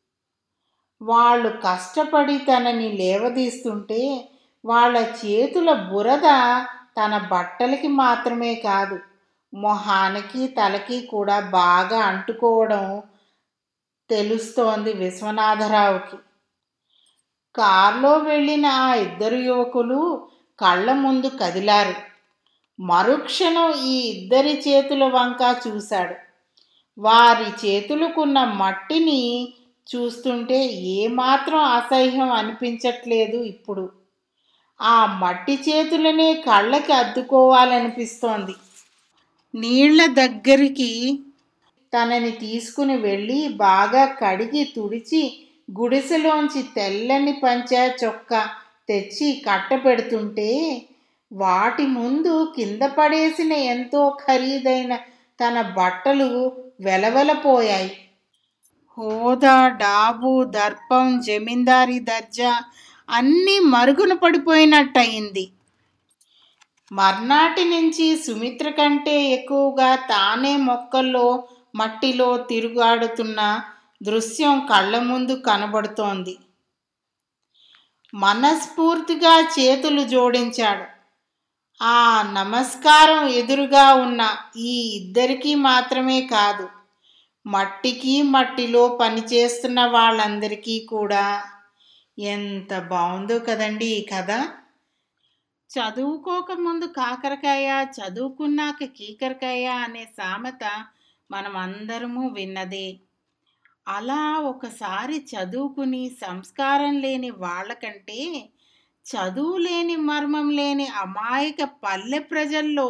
S4: వాళ్ళు కష్టపడి తనని లేవదీస్తుంటే వాళ్ళ చేతుల బురద తన బట్టలకి మాత్రమే కాదు మొహానికి తలకి కూడా బాగా అంటుకోవడం తెలుస్తోంది విశ్వనాథరావుకి కారులో వెళ్ళిన ఆ ఇద్దరు యువకులు కళ్ళ ముందు కదిలారు మరుక్షణం ఈ ఇద్దరి చేతుల వంక చూశాడు వారి చేతులకున్న మట్టిని చూస్తుంటే ఏమాత్రం అసహ్యం అనిపించట్లేదు ఇప్పుడు ఆ మట్టి చేతులనే కళ్ళకి అద్దుకోవాలనిపిస్తోంది నీళ్ల దగ్గరికి తనని తీసుకుని వెళ్ళి బాగా కడిగి తుడిచి గుడిసెలోంచి తెల్లని పంచా చొక్క తెచ్చి కట్టపెడుతుంటే వాటి ముందు కింద పడేసిన ఎంతో ఖరీదైన తన బట్టలు వెలవెలపోయాయి హోదా డాబు దర్పం జమీందారీ దర్జా అన్నీ మరుగున పడిపోయినట్టయింది మర్నాటి నుంచి సుమిత్ర కంటే ఎక్కువగా తానే మొక్కల్లో మట్టిలో తిరుగాడుతున్న దృశ్యం కళ్ళ ముందు కనబడుతోంది మనస్ఫూర్తిగా చేతులు జోడించాడు ఆ నమస్కారం ఎదురుగా ఉన్న ఈ ఇద్దరికీ మాత్రమే కాదు మట్టికి మట్టిలో పనిచేస్తున్న వాళ్ళందరికీ కూడా ఎంత బాగుందో కదండి ఈ కథ చదువుకోకముందు కాకరకాయ చదువుకున్నాక కీకరకాయ అనే సామెత మనం అందరము విన్నదే అలా ఒకసారి చదువుకుని సంస్కారం లేని వాళ్ళకంటే చదువు లేని మర్మం లేని అమాయక పల్లె ప్రజల్లో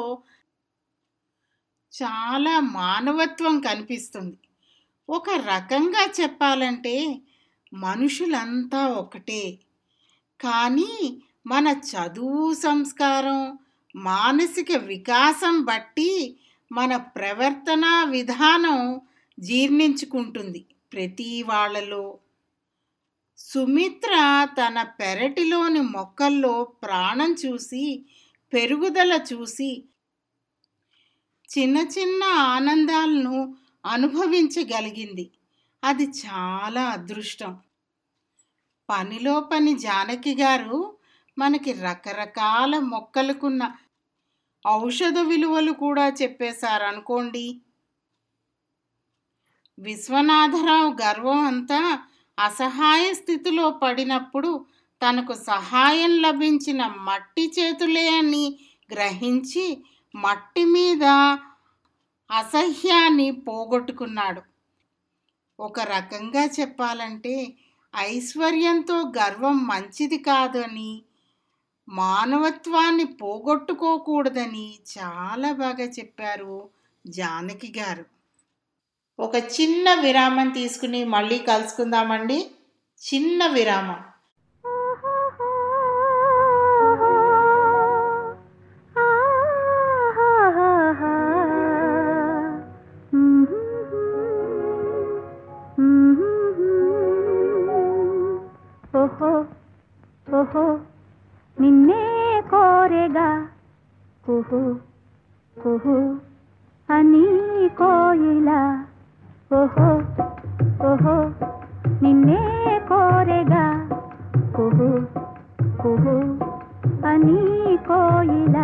S4: చాలా మానవత్వం కనిపిస్తుంది ఒక రకంగా చెప్పాలంటే మనుషులంతా ఒకటే కానీ మన చదువు సంస్కారం మానసిక వికాసం బట్టి మన ప్రవర్తన విధానం జీర్ణించుకుంటుంది ప్రతి వాళ్ళలో సుమిత్ర తన పెరటిలోని మొక్కల్లో ప్రాణం చూసి పెరుగుదల చూసి చిన్న చిన్న ఆనందాలను అనుభవించగలిగింది అది చాలా అదృష్టం పనిలో పని జానకి గారు మనకి రకరకాల మొక్కలకున్న ఔషధ విలువలు కూడా చెప్పేశారు అనుకోండి విశ్వనాథరావు గర్వం అంతా అసహాయ స్థితిలో పడినప్పుడు తనకు సహాయం లభించిన మట్టి చేతులే అని గ్రహించి మట్టి మీద అసహ్యాన్ని పోగొట్టుకున్నాడు ఒక రకంగా చెప్పాలంటే ఐశ్వర్యంతో గర్వం మంచిది కాదని మానవత్వాన్ని పోగొట్టుకోకూడదని చాలా బాగా చెప్పారు జానకి గారు ఒక చిన్న విరామం తీసుకుని మళ్ళీ కలుసుకుందామండి చిన్న విరామం
S5: ఓహో ఓహో నిన్నే కోరెగా కుహు కుహు అని కోయిల ఓహో ఓహో నిన్నే కోరెగా కుహు కుహు అని కోయిల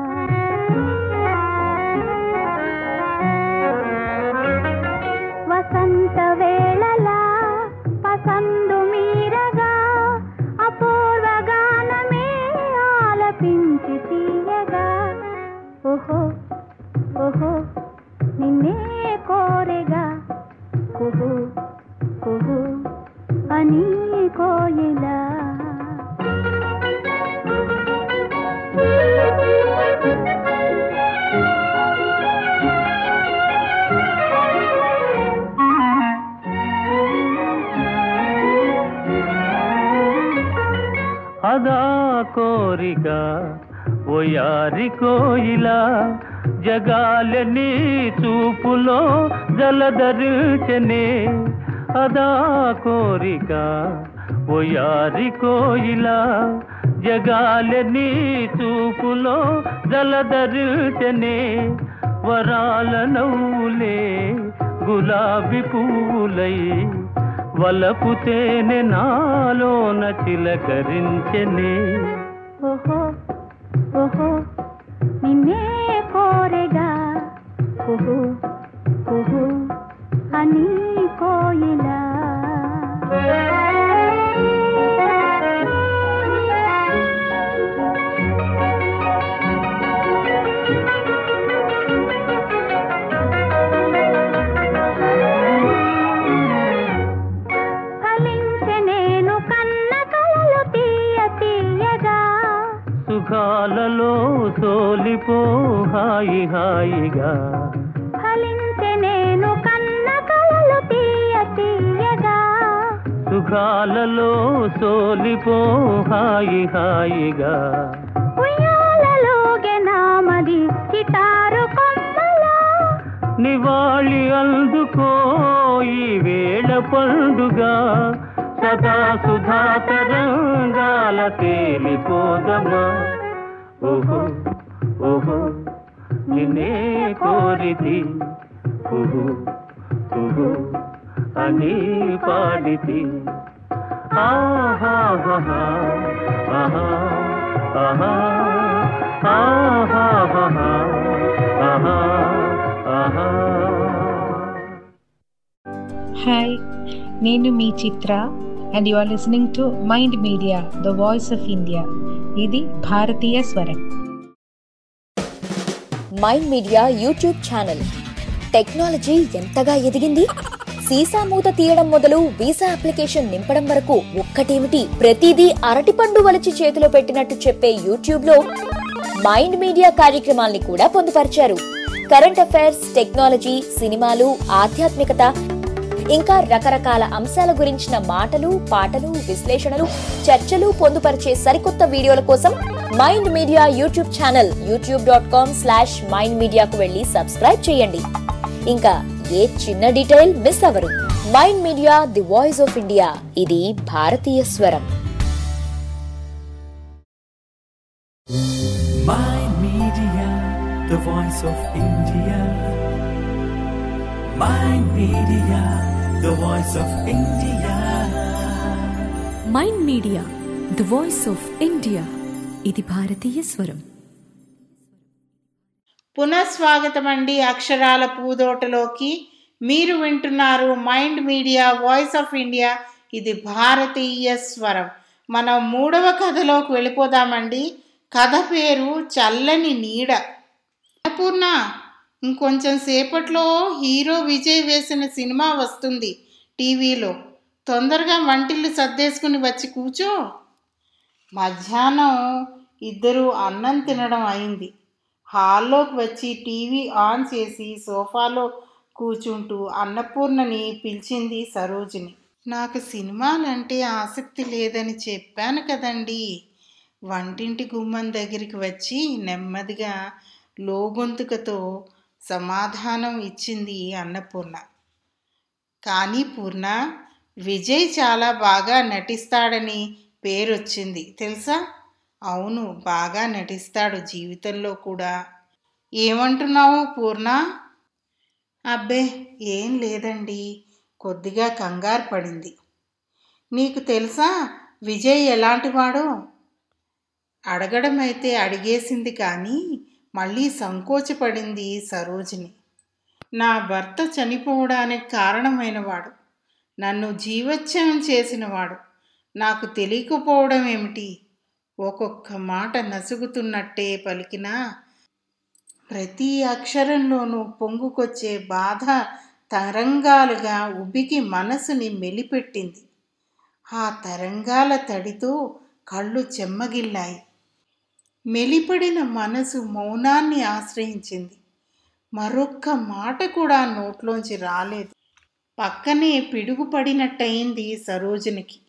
S5: వసంత వేళలా పసందు మీరగా అపూర్వ గానమే ఆలపించి తీయగా ఓహో ఓహో నిన్నే కోరెగా కుహు కుహు అని కోయిలా
S6: అదా కోరిక ఓయారి కోయిలా జగాలని చూపులో జలధరించనే అదా కోరిక ఓయారి కోయిలా జగాలని చూపులో జలధరించనే వరాల నవ్వులే గులాబీ పువ్వులై వలపు తేనె నాలోన చిలకరించనే
S5: ఓహో ఓహో నిన్నే కోరెగా కుహు కుహు అని కోయిలా ఫలించె నేను కన్న కలలు తీయ తీయగా
S6: సుఖాలలో సోలిపో హాయి హాయిగా
S5: ఫలించె నేను కన్న కలలు తీయ తీయగా
S6: సుఖాలలో సోలిపో హాయి హాయిగా
S5: ఉయ్యాలలోగే నామది చిటారు కొమ్మలా
S6: నివాళి అందుకో ఈ వేళ పండుగ సదా సుధా తరంగాల తేలిపోదమా ఓహో ఓహో నిన్నే కోరిది కుహు కుహు అని పాడితి ఆహాహా ఆహా ఆహా ఆహాహా ఆహా ఆహా
S9: హాయ్ నేను మీ Chitra and you are listening to mind media the voice of India ఇది భారతీయ స్వరం
S10: mind media YouTube channel technology ఎంతగా ఎదిగింది సీసా మూత తీయడం మొదలు వీసా అప్లికేషన్ నింపడం వరకు ఒక్కటేమిటి ప్రతిదీ అరటిపండు వలిచి చేతిలో పెట్టినట్టు చెప్పే యూట్యూబ్ లో మైండ్ మీడియా కార్యక్రమాల్ని కూడా పొందుపరిచారు కరెంట్ అఫైర్స్ టెక్నాలజీ సినిమాలు ఆధ్యాత్మికత ఇంకా రకరకాల అంశాల గురించిన మాటలు పాటలు విశ్లేషణలు చర్చలు పొందుపరిచే సరికొత్త వీడియోల కోసం mind media YouTube channel YouTube dot com slash mind మీడియాకు వెళ్ళి సబ్స్క్రైబ్ చేయండి ఇంకా ఏ చిన్న డీటెయిల్ మిస్ అవరు mind media the voice of India ఇది భారతీయ స్వరం
S1: Mind Media, the voice of India. Mind Media, the voice of India.
S2: Mind media the voice of India ఇది భారతీయ స్వరం
S4: పునఃస్వాగతం అండి అక్షరాల పూదోటలోకి మీరు వింటున్నారు mind media voice of India ఇది భారతీయ స్వరం మనం మూడవ కథలోకి వెళ్ళిపోదామండి కథ పేరు చల్లని నీడ అన్నపూర్ణ ఇంకొంచెం సేపట్లో హీరో విజయ్ వేసిన సినిమా వస్తుంది టీవీలో తొందరగా వంటిల్లు సర్దేసుకుని వచ్చి కూర్చో మధ్యాహ్నం ఇద్దరు అన్నం తినడం అయింది హాల్లోకి వచ్చి టీవీ ఆన్ చేసి సోఫాలో కూర్చుంటూ అన్నపూర్ణని పిలిచింది సరోజిని నాకు సినిమాలంటే ఆసక్తి లేదని చెప్పాను కదండి వంటింటి గుమ్మం దగ్గరికి వచ్చి నెమ్మదిగా లోగొంతుకతో సమాధానం ఇచ్చింది అన్నపూర్ణ కానీ పూర్ణ విజయ్ చాలా బాగా నటిస్తాడని పేరొచ్చింది తెలుసా అవును బాగా నటిస్తాడు జీవితంలో కూడా ఏమంటున్నావు పూర్ణ అబ్బే ఏం లేదండి కొద్దిగా కంగారు పడింది నీకు తెలుసా విజయ్ ఎలాంటివాడో అడగడం అయితే అడిగేసింది కానీ మళ్ళీ సంకోచపడింది సరోజిని నా భర్త చనిపోవడానికి కారణమైనవాడు నన్ను జీవోత్సవం చేసినవాడు నాకు తెలియకపోవడం ఏమిటి ఒక్కొక్క మాట నసుగుతున్నట్టే పలికినా ప్రతి అక్షరంలోనూ పొంగుకొచ్చే బాధ తరంగాలుగా ఉబికి మనసుని మెలిపెట్టింది ఆ తరంగాల తడితో కళ్ళు చెమ్మగిల్లాయి మెలిపడిన మనసు మౌనాన్ని ఆశ్రయించింది మరొక్క మాట కూడా నోట్లోంచి రాలేదు పక్కనే పిడుగుపడినట్టయింది సరోజినికి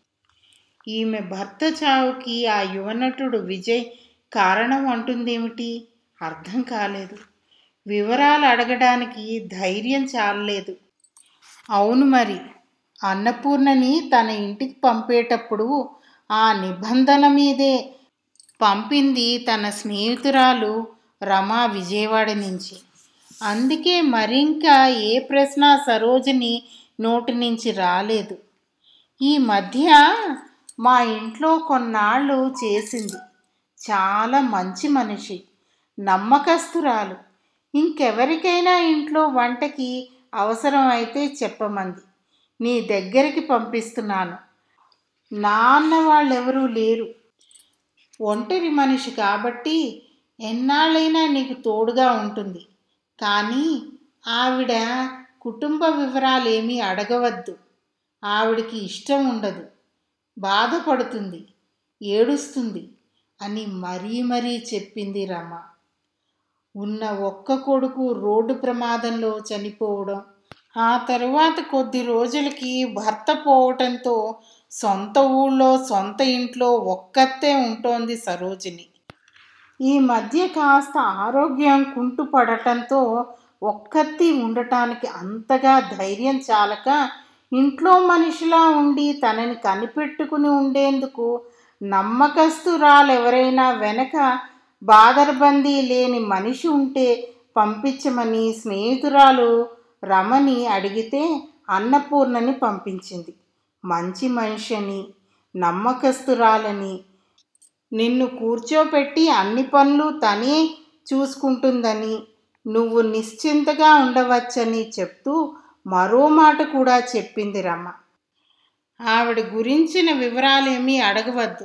S4: ఈమె భర్త చావుకి ఆ యువనటుడు విజయ్ కారణం అంటుందేమిటి అర్థం కాలేదు వివరాలు అడగడానికి ధైర్యం చాలలేదు అవును మరి అన్నపూర్ణని తన ఇంటికి పంపేటప్పుడు ఆ నిబంధన మీదే పంపింది తన స్నేహితురాలు రమా విజయవాడ నుంచి అందుకే మరింకా ఏ ప్రశ్న సరోజిని నోటి నుంచి రాలేదు ఈ మధ్య మా ఇంట్లో కొన్నాళ్ళు చేసింది చాలా మంచి మనిషి నమ్మకస్తురాలు ఇంకెవరికైనా ఇంట్లో వంటకి అవసరం అయితే చెప్పమంది నీ దగ్గరికి పంపిస్తున్నాను నాన్న వాళ్ళెవరూ లేరు ఒంటరి మనిషి కాబట్టి ఎన్నాళ్ళైనా నీకు తోడుగా ఉంటుంది కానీ ఆవిడ కుటుంబ వివరాలేమీ అడగవద్దు ఆవిడికి ఇష్టం ఉండదు బాధపడుతుంది ఏడుస్తుంది అని మరీ మరీ చెప్పింది రమ ఉన్న ఒక్క కొడుకు రోడ్డు ప్రమాదంలో చనిపోవడం ఆ తరువాత కొద్ది రోజులకి భర్త పోవటంతో సొంత ఊళ్ళో సొంత ఇంట్లో ఒక్కతే ఉంటోంది సరోజిని ఈ మధ్య కాస్త ఆరోగ్యం కుంటుపడటంతో ఒక్కతి ఉండటానికి అంతగా ధైర్యం చాలక ఇంట్లో మనిషిలా ఉండి తనని కనిపెట్టుకుని ఉండేందుకు నమ్మకస్తురాలెవరైనా వెనక బాదర్బందీ లేని మనిషి ఉంటే పంపించమని స్నేహితురాలు రమని అడిగితే అన్నపూర్ణని పంపించింది మంచి మనిషి అని నమ్మకస్తురాలని నిన్ను కూర్చోపెట్టి అన్ని పనులు తనే చూసుకుంటుందని నువ్వు నిశ్చింతగా ఉండవచ్చని చెప్తూ మరో మాట కూడా చెప్పింది రమ ఆవిడ గురించిన వివరాలేమీ అడగవద్దు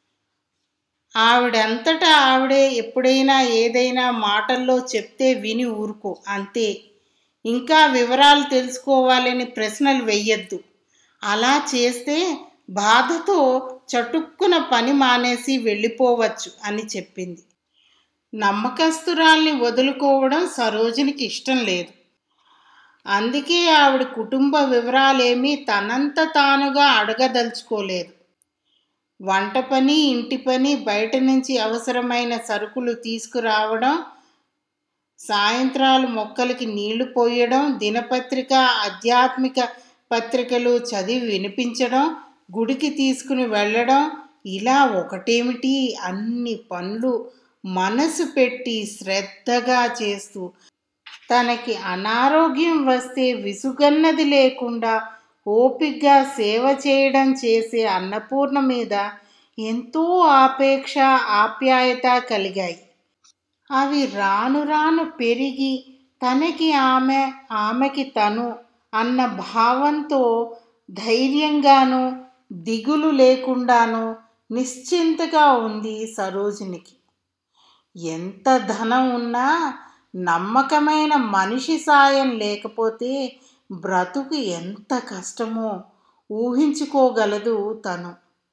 S4: ఆవిడంతటా ఆవిడే ఎప్పుడైనా ఏదైనా మాటల్లో చెప్తే విని ఊరుకో అంతే ఇంకా వివరాలు తెలుసుకోవాలని ప్రశ్నలు వెయ్యొద్దు అలా చేస్తే బాధతో చటుక్కున పని మానేసి వెళ్ళిపోవచ్చు అని చెప్పింది నమ్మకస్తురాల్ని వదులుకోవడం సరోజినికి ఇష్టం లేదు అందుకే ఆవిడ కుటుంబ వివరాలేమీ తనంత తానుగా అడగదలుచుకోలేదు వంట పని ఇంటి పని బయట నుంచి అవసరమైన సరుకులు తీసుకురావడం సాయంత్రాలు మొక్కలకి నీళ్లు పోయడం దినపత్రిక ఆధ్యాత్మిక పత్రికలు చదివి వినిపించడం గుడికి తీసుకుని వెళ్ళడం ఇలా ఒకటేమిటి అన్ని పనులు మనసు పెట్టి శ్రద్ధగా చేస్తూ తనకి అనారోగ్యం వస్తే విసుగన్నది లేకుండా ఓపిగ్గా సేవ చేయడం చేసే అన్నపూర్ణ మీద ఎంతో ఆపేక్ష ఆప్యాయత కలిగాయి అవి రాను రాను పెరిగి తనకి ఆమె ఆమెకి తను అన్న భావంతో ధైర్యంగాను దిగులు లేకుండాను నిశ్చింతగా ఉంది సరోజినికి ఎంత ధనం ఉన్నా నమ్మకమైన మనిషి సాయం లేకపోతే బ్రతుకు ఎంత కష్టమో ఊహించుకోగలదు తను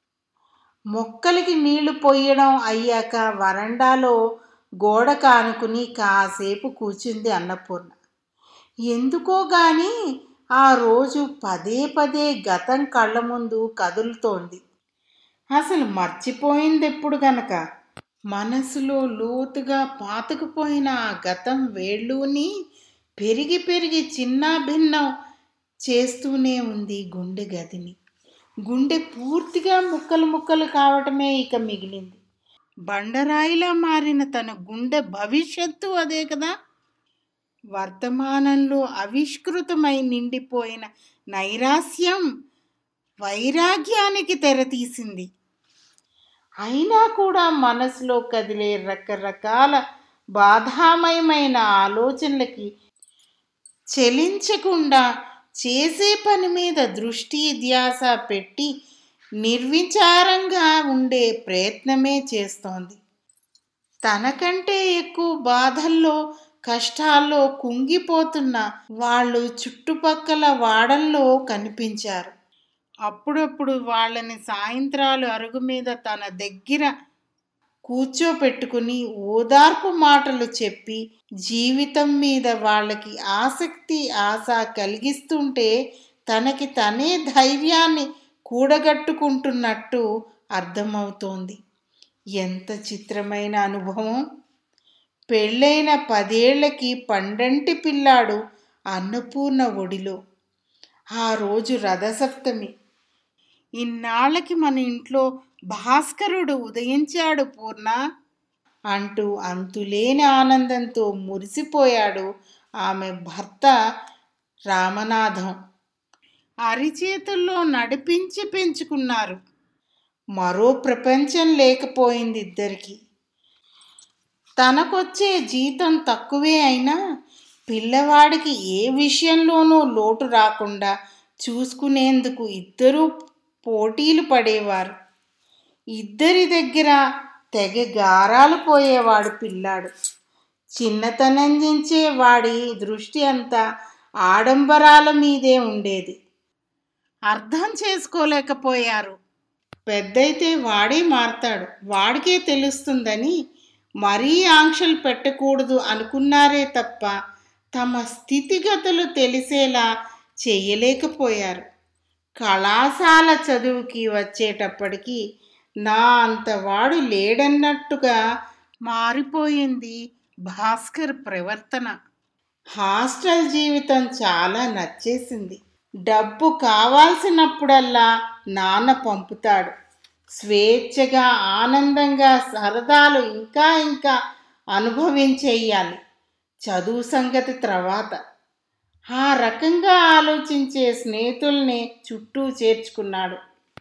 S4: మొక్కలకి నీళ్లు పోయడం అయ్యాక వరండాలో గోడ కానుకుని కాసేపు కూర్చుంది అన్నపూర్ణ ఎందుకో గాని ఆ రోజు పదే పదే గతం కళ్ళ ముందు కదులుతోంది అసలు మర్చిపోయింది ఎప్పుడు గనక మనసులో లోతుగా పాతుకుపోయిన ఆ గతం వేళ్ళూని పెరిగి పెరిగి చిన్న భిన్నం చేస్తూనే ఉంది గుండె గదిని గుండె పూర్తిగా ముక్కలు ముక్కలు కావటమే ఇక మిగిలింది బండరాయిలా మారిన తన గుండె భవిష్యత్తు అదే కదా వర్తమానంలో ఆవిష్కృతమై నిండిపోయిన నైరాస్యం వైరాగ్యానికి తెరతీసింది అయినా కూడా మనసులో కదిలే రకరకాల బాధామయమైన ఆలోచనలకి చెలించకుండా చేసే పని మీద దృష్టి ధ్యాస పెట్టి నిర్విచారంగా ఉండే ప్రయత్నమే చేస్తోంది తనకంటే ఎక్కువ బాధల్లో కష్టాల్లో కుంగిపోతున్న వాళ్ళు చుట్టుపక్కల వాడల్లో కనిపించారు అప్పుడప్పుడు వాళ్ళని సాయంత్రాలు అరుగు మీద తన దగ్గర కూర్చోపెట్టుకుని ఓదార్పు మాటలు చెప్పి జీవితం మీద వాళ్ళకి ఆసక్తి ఆశ కలిగిస్తుంటే తనకి తనే ధైర్యాన్ని కూడగట్టుకుంటున్నట్టు అర్థమవుతోంది ఎంత చిత్రమైన అనుభవం పెళ్ళైన పదేళ్లకి పండంటి పిల్లాడు అన్నపూర్ణ ఒడిలో ఆ రోజు రథసప్తమి ఇన్నాళ్ళకి మన ఇంట్లో భాస్కరుడు ఉదయించాడు పూర్ణ అంటూ అంతులేని ఆనందంతో మురిసిపోయాడు ఆమె భర్త రామనాథం అరిచేతుల్లో నడిపించి పెంచుకున్నారు మరో ప్రపంచం లేకపోయింది ఇద్దరికి తనకొచ్చే జీతం తక్కువే అయినా పిల్లవాడికి ఏ విషయంలోనూ లోటు రాకుండా చూసుకునేందుకు ఇద్దరూ పోటీలు పడేవారు ఇద్దరి దగ్గర తెగ గారాలు పోయేవాడు పిల్లాడు చిన్నతనం నుంచే వాడి దృష్టి అంతా ఆడంబరాల మీదే ఉండేది అర్థం చేసుకోలేకపోయారు పెద్దయితే వాడే మారతాడు వాడికే తెలుస్తుందని మరీ ఆంక్షలు పెట్టకూడదు అనుకున్నారే తప్ప తమ స్థితిగతులు తెలిసేలా చేయలేకపోయారు కళాశాల చదువుకి వచ్చేటప్పటికి నా అంతవాడు లేడన్నట్టుగా మారిపోయింది భాస్కర్ ప్రవర్తన హాస్టల్ జీవితం చాలా నచ్చేసింది డబ్బు కావాల్సినప్పుడల్లా నాన్న పంపుతాడు స్వేచ్ఛగా ఆనందంగా సరదాలు ఇంకా ఇంకా అనుభవించేయాలి చదువు సంగతి తర్వాత ఆ రకంగా ఆలోచించే స్నేహితుల్ని చుట్టూ చేర్చుకున్నాడు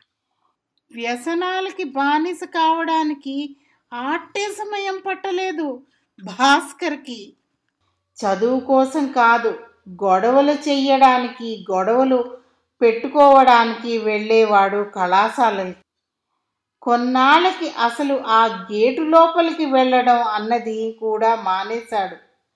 S4: వ్యసనాలకి బానిస కావడానికి ఆట్టే సమయం పట్టలేదు భాస్కర్కి చదువు కోసం కాదు గొడవలు చెయ్యడానికి గొడవలు పెట్టుకోవడానికి వెళ్ళేవాడు కళాశాలకి కొన్నాళ్ళకి అసలు ఆ గేటు లోపలికి వెళ్ళడం అన్నది కూడా మానేశాడు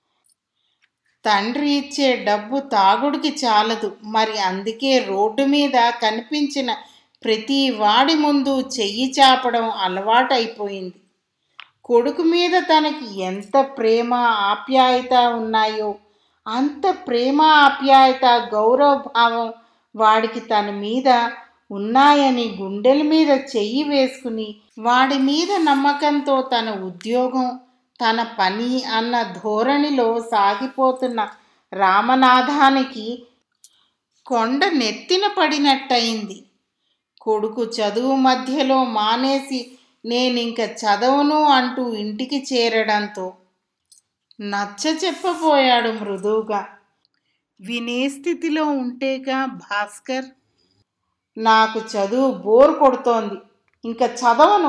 S4: తండ్రి ఇచ్చే డబ్బు తాగుడికి చాలదు మరి అందుకే రోడ్డు మీద కనిపించిన ప్రతి వాడి ముందు చెయ్యి చాపడం అలవాటైపోయింది కొడుకు మీద తనకి ఎంత ప్రేమ ఆప్యాయత ఉన్నాయో అంత ప్రేమ ఆప్యాయత గౌరవ భావం వాడికి తన మీద ఉన్నాయని గుండెల మీద చెయ్యి వేసుకుని వాడి మీద నమ్మకంతో తన ఉద్యోగం తన పని అన్న ధోరణిలో సాగిపోతున్న రామనాథానికి కొండ నెత్తిన పడినట్టయింది కొడుకు చదువు మధ్యలో మానేసి నేనింక చదవను అంటూ ఇంటికి చేరడంతో నచ్చ చెప్పబోయాడు మృదువుగా వినే స్థితిలో ఉంటేగా భాస్కర్ నాకు చదువు బోర్ కొడుతోంది ఇంకా చదవను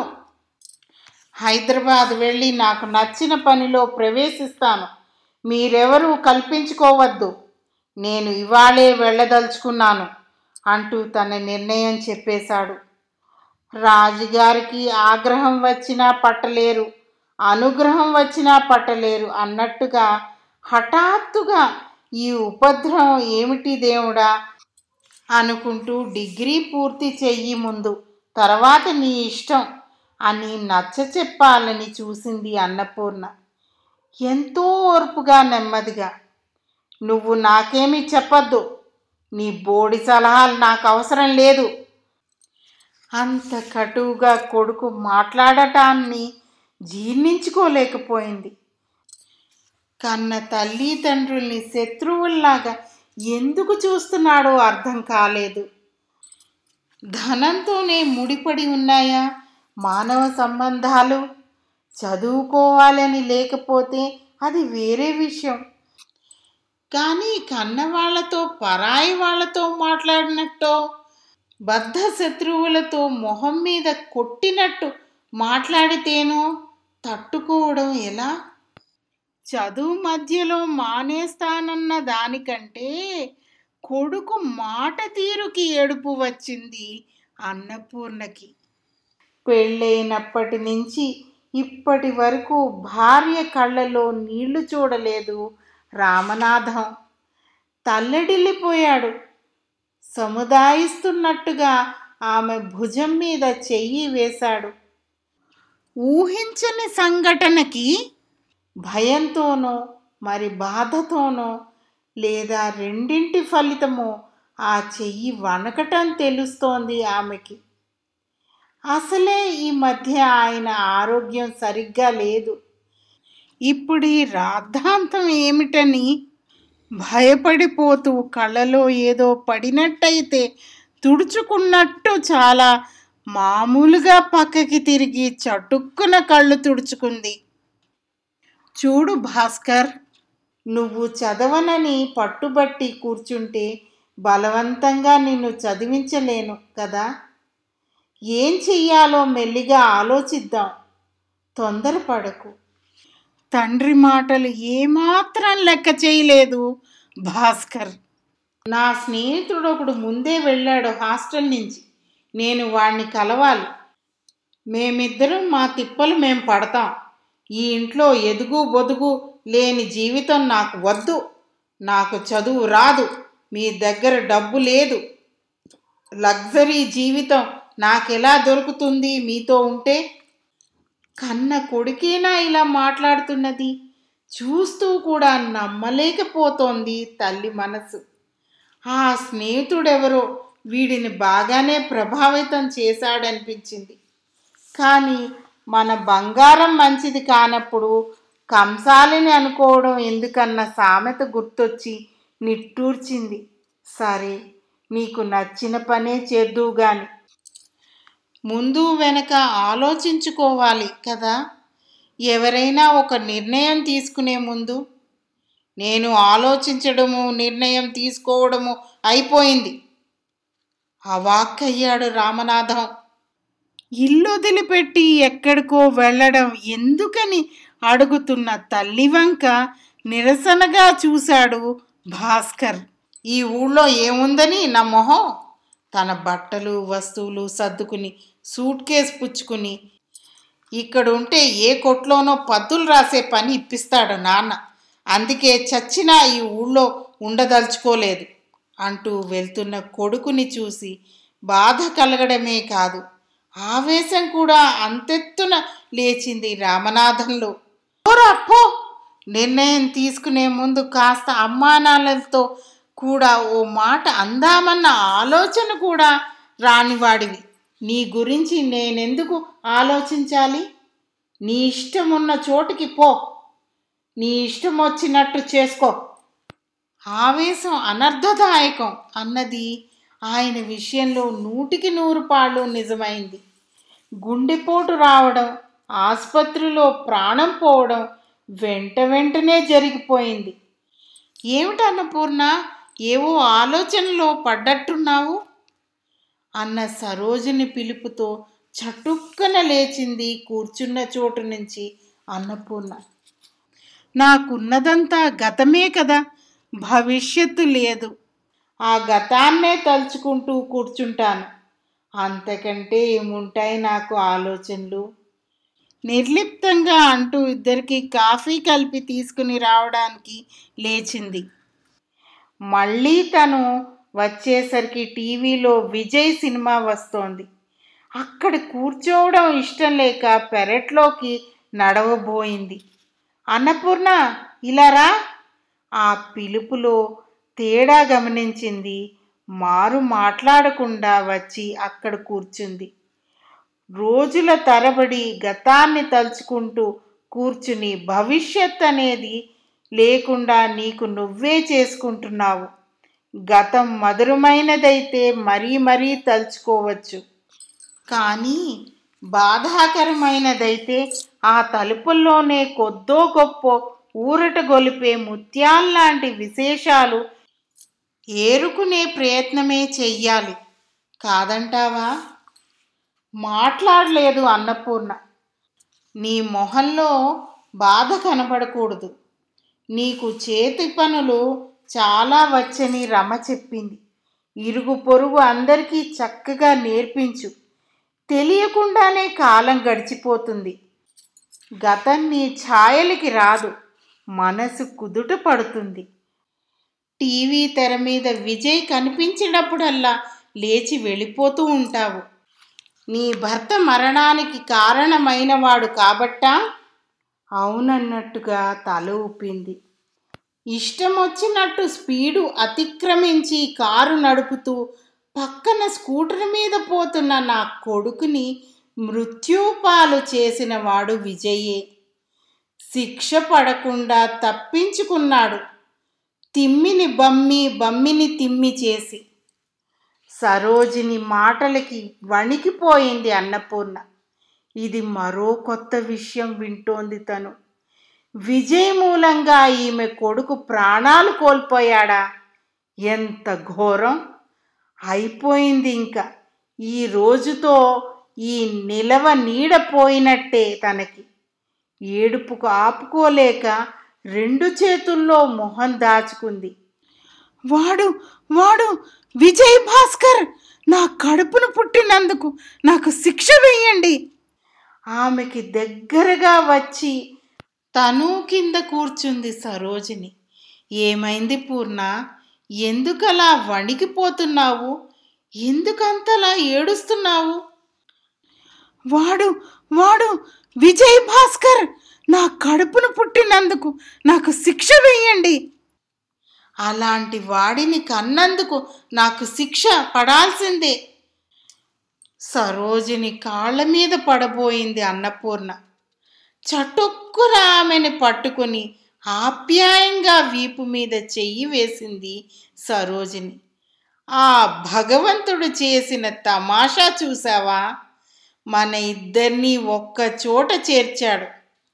S4: హైదరాబాద్ వెళ్ళి నాకు నచ్చిన పనిలో ప్రవేశిస్తాను మీరెవరూ కల్పించుకోవద్దు నేను ఇవాళే వెళ్ళదలుచుకున్నాను అంటూ తన నిర్ణయం చెప్పేశాడు రాజుగారికి ఆగ్రహం వచ్చినా పట్టలేరు అనుగ్రహం వచ్చినా పట్టలేరు అన్నట్టుగా హఠాత్తుగా ఈ ఉపద్రవం ఏమిటి దేవుడా అనుకుంటూ డిగ్రీ పూర్తి చెయ్యి ముందు తర్వాత నీ ఇష్టం అని నచ్చ చెప్పాలని చూసింది అన్నపూర్ణ ఎంతో ఓర్పుగా నెమ్మదిగా నువ్వు నాకేమీ చెప్పొద్దు నీ బోడి సలహాలు నాకు అవసరం లేదు అంత కటువుగా కొడుకు మాట్లాడటాన్ని జీర్ణించుకోలేకపోయింది కన్న తల్లిదండ్రుల్ని శత్రువుల్లాగా ఎందుకు చూస్తున్నాడో అర్థం కాలేదు ధనంతోనే ముడిపడి ఉన్నాయా మానవ సంబంధాలు చదువుకోవాలని లేకపోతే అది వేరే విషయం కానీ కన్నవాళ్లతో పరాయి వాళ్ళతో మాట్లాడినట్టో బద్ధ శత్రువులతో మొహం మీద కొట్టినట్టు మాట్లాడితేనో తట్టుకోవడం ఎలా చదువు మధ్యలో మానేస్తానన్న దానికంటే కొడుకు మాట తీరుకి ఏడుపు వచ్చింది అన్నపూర్ణకి పెళ్ళైనప్పటి నుంచి ఇప్పటి వరకు భార్య కళ్ళలో నీళ్లు చూడలేదు రామనాథం తల్లడిల్లిపోయాడు సముదాయిస్తున్నట్టుగా ఆమె భుజం మీద చెయ్యి వేశాడు ఊహించని సంఘటనకి భయంతోనో మరి బాధతోనో లేదా రెండింటి ఫలితమో ఆ చెయ్యి వణకటం తెలుస్తోంది ఆమెకి అసలే ఈ మధ్య ఆయన ఆరోగ్యం సరిగ్గా లేదు ఇప్పుడు ఈ రాద్ధాంతం ఏమిటని భయపడిపోతూ కళ్ళలో ఏదో పడినట్టయితే తుడుచుకున్నట్టు చాలా మామూలుగా పక్కకి తిరిగి చటుక్కున కళ్ళు తుడుచుకుంది చూడు భాస్కర్ నువ్వు చదవనని పట్టుబట్టి కూర్చుంటే బలవంతంగా నిన్ను చదివించలేను కదా ఏం చెయ్యాలో మెల్లిగా ఆలోచిద్దాం తొందరపడకు తండ్రి మాటలు ఏమాత్రం లెక్క చేయలేదు భాస్కర్ నా స్నేహితుడు ఒకడు ముందే వెళ్ళాడు హాస్టల్ నుంచి నేను వాడిని కలవాలి మేమిద్దరం మా తిప్పలు మేం పడతాం ఈ ఇంట్లో ఎదుగు బొదుగు లేని జీవితం నాకు వద్దు నాకు చదువు రాదు మీ దగ్గర డబ్బు లేదు లగ్జరీ జీవితం నాకెలా దొరుకుతుంది మీతో ఉంటే కన్న కొడుకేనా ఇలా మాట్లాడుతున్నది చూస్తూ కూడా నమ్మలేకపోతోంది తల్లి మనసు ఆ స్నేహితుడెవరో వీడిని బాగానే ప్రభావితం చేశాడనిపించింది కానీ మన బంగారం మంచిది కానప్పుడు కంసాలిని అనుకోవడం ఎందుకన్న సామెత గుర్తొచ్చి నిట్టూర్చింది సరే నీకు నచ్చిన పనే చేద్దువు గాని ముందు వెనక ఆలోచించుకోవాలి కదా ఎవరైనా ఒక నిర్ణయం తీసుకునే ముందు నేను ఆలోచించడము నిర్ణయం తీసుకోవడము అయిపోయింది అవాక్కయ్యాడు రామనాథం ఇల్లు వదిలిపెట్టి ఎక్కడికో వెళ్ళడం ఎందుకని అడుగుతున్న తల్లి వంక నిరసనగా చూశాడు భాస్కర్ ఈ ఊళ్ళో ఏముందని నా మొహం తన బట్టలు వస్తువులు సర్దుకుని సూట్ కేస్ పుచ్చుకుని ఇక్కడ ఉంటే ఏ కొట్లోనో పద్దులు రాసే పని ఇప్పిస్తాడు నాన్న అందుకే చచ్చినా ఈ ఊళ్ళో ఉండదలుచుకోలేదు అంటూ వెళ్తున్న కొడుకుని చూసి బాధ కలగడమే కాదు ఆవేశం కూడా అంతెత్తున లేచింది రామనాథంలో పోరా పో నిర్ణయం తీసుకునే ముందు కాస్త అమ్మానాలతో కూడా ఓ మాట అందామన్న ఆలోచన కూడా రానివాడివి నీ గురించి నేనెందుకు ఆలోచించాలి నీ ఇష్టం ఉన్న చోటికి పో నీ ఇష్టం వచ్చినట్టు చేసుకో ఆవేశం అనర్థదాయకం అన్నది ఆయన విషయంలో నూటికి నూరు పాళ్ళు నిజమైంది గుండెపోటు రావడం ఆసుపత్రిలో ప్రాణం పోవడం వెంట వెంటనే జరిగిపోయింది ఏమిటి అన్నపూర్ణ ఏవో ఆలోచనలో పడ్డట్టున్నావు అన్న సరోజిని పిలుపుతో చటుక్కన లేచింది కూర్చున్న చోటు నుంచి అన్నపూర్ణ నాకున్నదంతా గతమే కదా భవిష్యత్తు లేదు ఆ గతాన్నే తలుచుకుంటూ కూర్చుంటాను అంతకంటే ఏముంటాయి నాకు ఆలోచనలు నిర్లిప్తంగా అంటూ ఇద్దరికి కాఫీ కలిపి తీసుకుని రావడానికి లేచింది మళ్ళీ తను వచ్చేసరికి టీవీలో విజయ్ సినిమా వస్తోంది అక్కడ కూర్చోవడం ఇష్టం లేక పెరట్లోకి నడవబోయింది అన్నపూర్ణ ఇలా రా ఆ పిలుపులో తేడా గమనించింది మారు మాట్లాడకుండా వచ్చి అక్కడ కూర్చుంది రోజుల తరబడి గతాన్ని తలుచుకుంటూ కూర్చుని భవిష్యత్ అనేది లేకుండా నీకు నువ్వే చేసుకుంటున్నావు గతం మధురమైనదైతే మరీ మరీ తలుచుకోవచ్చు కానీ బాధాకరమైనదైతే ఆ తలుపుల్లోనే కొద్దో గొప్ప ఊరట గొలిపే ముత్యాల్లాంటి విశేషాలు ఏరుకునే ప్రయత్నమే చెయ్యాలి కాదంటావా మాట్లాడలేదు అన్నపూర్ణ నీ మొహంలో బాధ కనబడకూడదు నీకు చేతి పనులు చాలా వచ్చని రమ చెప్పింది ఇరుగు పొరుగు అందరికీ చక్కగా నేర్పించు తెలియకుండానే కాలం గడిచిపోతుంది గతం నీ ఛాయలకి రాదు మనసు కుదుట పడుతుంది టీవీ తెర మీద విజయ్ కనిపించినప్పుడల్లా లేచి వెళ్ళిపోతూ ఉంటావు నీ భర్త మరణానికి కారణమైనవాడు కాబట్టా అవునన్నట్టుగా తల ఊపింది ఇష్టం వచ్చినట్టు స్పీడు అతిక్రమించి కారు నడుపుతూ పక్కన స్కూటర్ మీద పోతున్న నా కొడుకుని మృత్యుపాలు చేసిన వాడు విజయే శిక్ష పడకుండా తప్పించుకున్నాడు తిమ్మిని బమ్మి బమ్మిని తిమ్మి చేసి సరోజిని మాటలకి వణికిపోయింది అన్నపూర్ణ ఇది మరో కొత్త విషయం వింటోంది తను విజయ్ మూలంగా ఈమె కొడుకు ప్రాణాలు కోల్పోయాడా ఎంత ఘోరం అయిపోయింది ఇంకా ఈ రోజుతో ఈ నిలవ నీడపోయినట్టే తనకి ఏడుపుకు ఆపుకోలేక రెండు చేతుల్లో మొహం దాచుకుంది వాడు వాడు విజయ్ భాస్కర్ నా కడుపును పుట్టినందుకు నాకు శిక్ష వేయండి ఆమెకి దగ్గరగా వచ్చి తను కింద కూర్చుంది సరోజిని ఏమైంది పూర్ణ ఎందుకలా వణికిపోతున్నావు ఎందుకంతలా ఏడుస్తున్నావు వాడు వాడు విజయ్ భాస్కర్ నా కడుపును పుట్టినందుకు నాకు శిక్ష వేయండి అలాంటి వాడిని కన్నందుకు నాకు శిక్ష పడాల్సిందే సరోజిని కాళ్ళ మీద పడబోయింది అన్నపూర్ణ చటుక్కున ఆమెని పట్టుకుని ఆప్యాయంగా వీపు మీద చెయ్యి వేసింది సరోజిని ఆ భగవంతుడు చేసిన తమాషా చూసావా మన ఇద్దరినీ ఒక్క చోట చేర్చాడు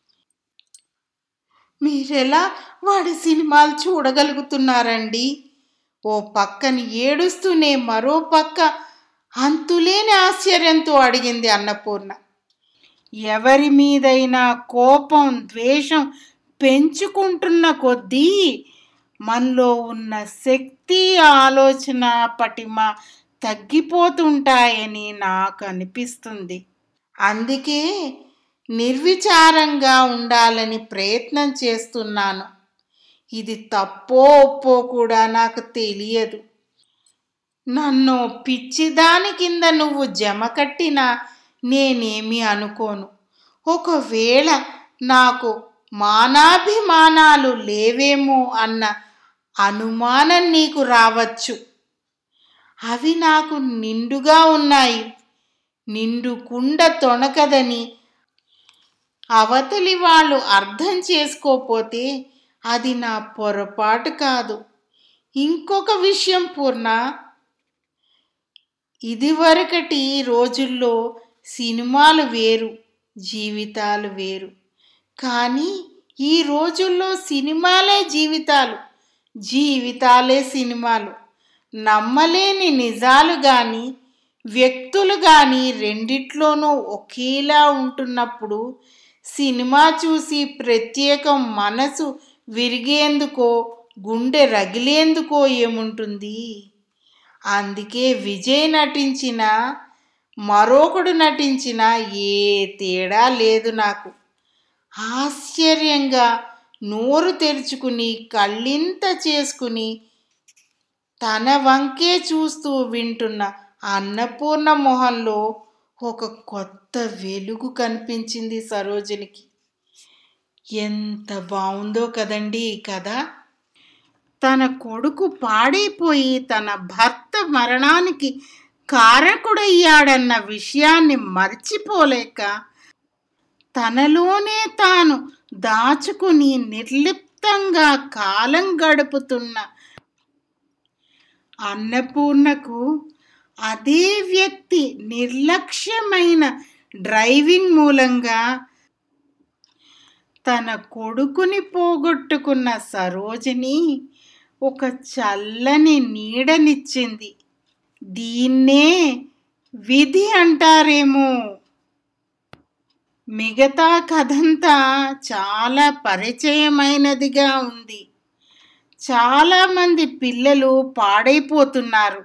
S4: మీరెలా వాడి సినిమాలు చూడగలుగుతున్నారండి ఓ పక్కన ఏడుస్తూనే మరో పక్క అంతులేని ఆశ్చర్యంతో అడిగింది అన్నపూర్ణ ఎవరి మీదైనా కోపం ద్వేషం పెంచుకుంటున్న కొద్దీ మనలో ఉన్న శక్తి ఆలోచన పటిమ తగ్గిపోతుంటాయని నాకు అనిపిస్తుంది అందుకే నిర్విచారంగా ఉండాలని ప్రయత్నం చేస్తున్నాను ఇది తప్పో ఒప్పో కూడా నాకు తెలియదు నన్ను పిచ్చిదాని కింద నువ్వు జమ కట్టినా నేనేమి అనుకోను ఒకవేళ నాకు మానాభిమానాలు లేవేమో అన్న అనుమానం నీకు రావచ్చు అవి నాకు నిండుగా ఉన్నాయి నిండు కుండ తొణకదని అవతలి వాళ్ళు అర్థం చేసుకోపోతే అది నా పొరపాటు కాదు ఇంకొక విషయం పూర్ణ ఇదివరకటి రోజుల్లో సినిమాలు వేరు జీవితాలు వేరు కానీ ఈ రోజుల్లో సినిమాలే జీవితాలు జీవితాలే సినిమాలు నమ్మలేని నిజాలు కానీ వ్యక్తులు కానీ రెండిట్లోనూ ఒకేలా ఉంటున్నప్పుడు సినిమా చూసి ప్రత్యేకం మనసు విరిగేందుకో గుండె రగిలేందుకో ఏముంటుంది అందుకే విజయ్ నటించిన మరొకడు నటించిన ఏ తేడా లేదు నాకు ఆశ్చర్యంగా నోరు తెరుచుకుని కళ్ళింత చేసుకుని తన వంకే చూస్తూ వింటున్న అన్నపూర్ణ మొహంలో ఒక కొత్త వెలుగు కనిపించింది సరోజినికి ఎంత బాగుందో కదండి ఈ కథ తన కొడుకు పాడైపోయి తన భర్త మరణానికి కారకుడయ్యాడన్న విషయాన్ని మర్చిపోలేక తనలోనే తాను దాచుకుని నిర్లిప్తంగా కాలం గడుపుతున్న అన్నపూర్ణకు అదే వ్యక్తి నిర్లక్ష్యమైన డ్రైవింగ్ మూలంగా తన కొడుకుని పోగొట్టుకున్న సరోజిని ఒక చల్లని నీడనిచ్చింది దీన్నే విధి అంటారేమో మిగతా కథంతా చాలా పరిచయమైనదిగా ఉంది చాలామంది పిల్లలు పాడైపోతున్నారు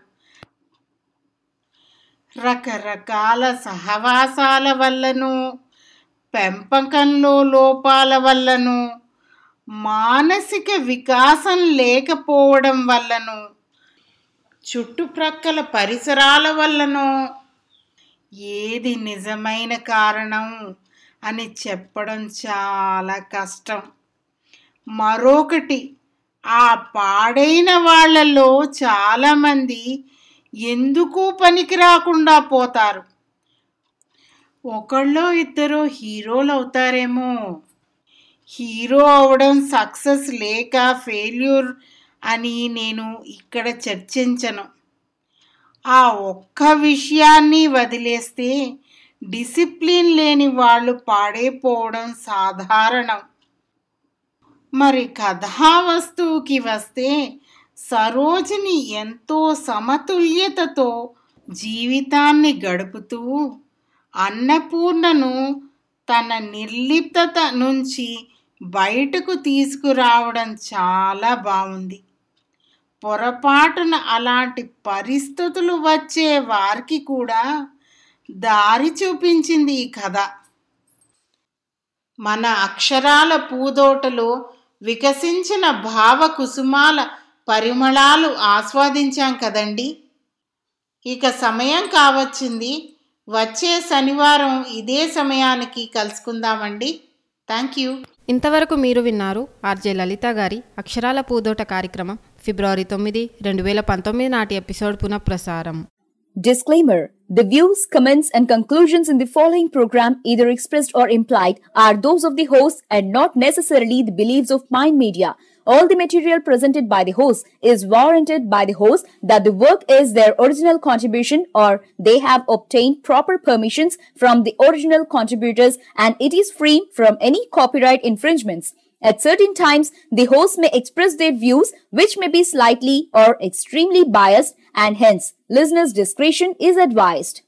S4: రకరకాల సహవాసాల వల్లను పెంపకంలో లోపాల వల్లను మానసిక వికాసం లేకపోవడం వల్లను చుట్టుప్రక్కల పరిసరాల వల్లనో ఏది నిజమైన కారణం అని చెప్పడం చాలా కష్టం మరొకటి ఆ పాడైన వాళ్ళలో చాలామంది ఎందుకు పనికి రాకుండా పోతారు ఒకళ్ళో ఇద్దరు హీరోలు అవుతారేమో హీరో అవడం సక్సెస్ లేక ఫెయిల్యూర్ అని నేను ఇక్కడ చర్చించను ఆ ఒక్క విషయాన్ని వదిలేస్తే డిసిప్లిన్ లేని వాళ్ళు పాడైపోవడం సాధారణం మరి కథా వస్తువుకి వస్తే సరోజిని ఎంతో సమతుల్యతతో జీవితాన్ని గడుపుతూ అన్నపూర్ణను తన నిర్లిప్తత నుంచి బయటకు తీసుకురావడం చాలా బాగుంది పొరపాటున అలాంటి పరిస్థితులు వచ్చే వారికి కూడా దారి చూపించింది ఈ కథ మన అక్షరాల పూదోటలో వికసించిన భావ కుసుమాల పరిమళాలు ఆస్వాదించాం కదండి ఇక సమయం కావచ్చింది వచ్చే శనివారం ఇదే సమయానికి కలుసుకుందామండి థ్యాంక్ యూ
S3: ఇంతవరకు మీరు విన్నారు ఆర్జే లలిత గారి అక్షరాల పూదోట కార్యక్రమం ఫిబ్రవరి తొమ్మిది రెండు వేల పంతొమ్మిది నాటి ఎపిసోడ్ పునఃప్రసారం
S10: Disclaimer The views, comments, and conclusions in the following program, either expressed or implied, are those of the host and not necessarily the beliefs of Mind Media. All the material presented by the host is warranted by the host that the work is their original contribution or they have obtained proper permissions from the original contributors and it is free from any copyright infringements. At certain times, the host may express their views which may be slightly or extremely biased and hence listeners' discretion is advised.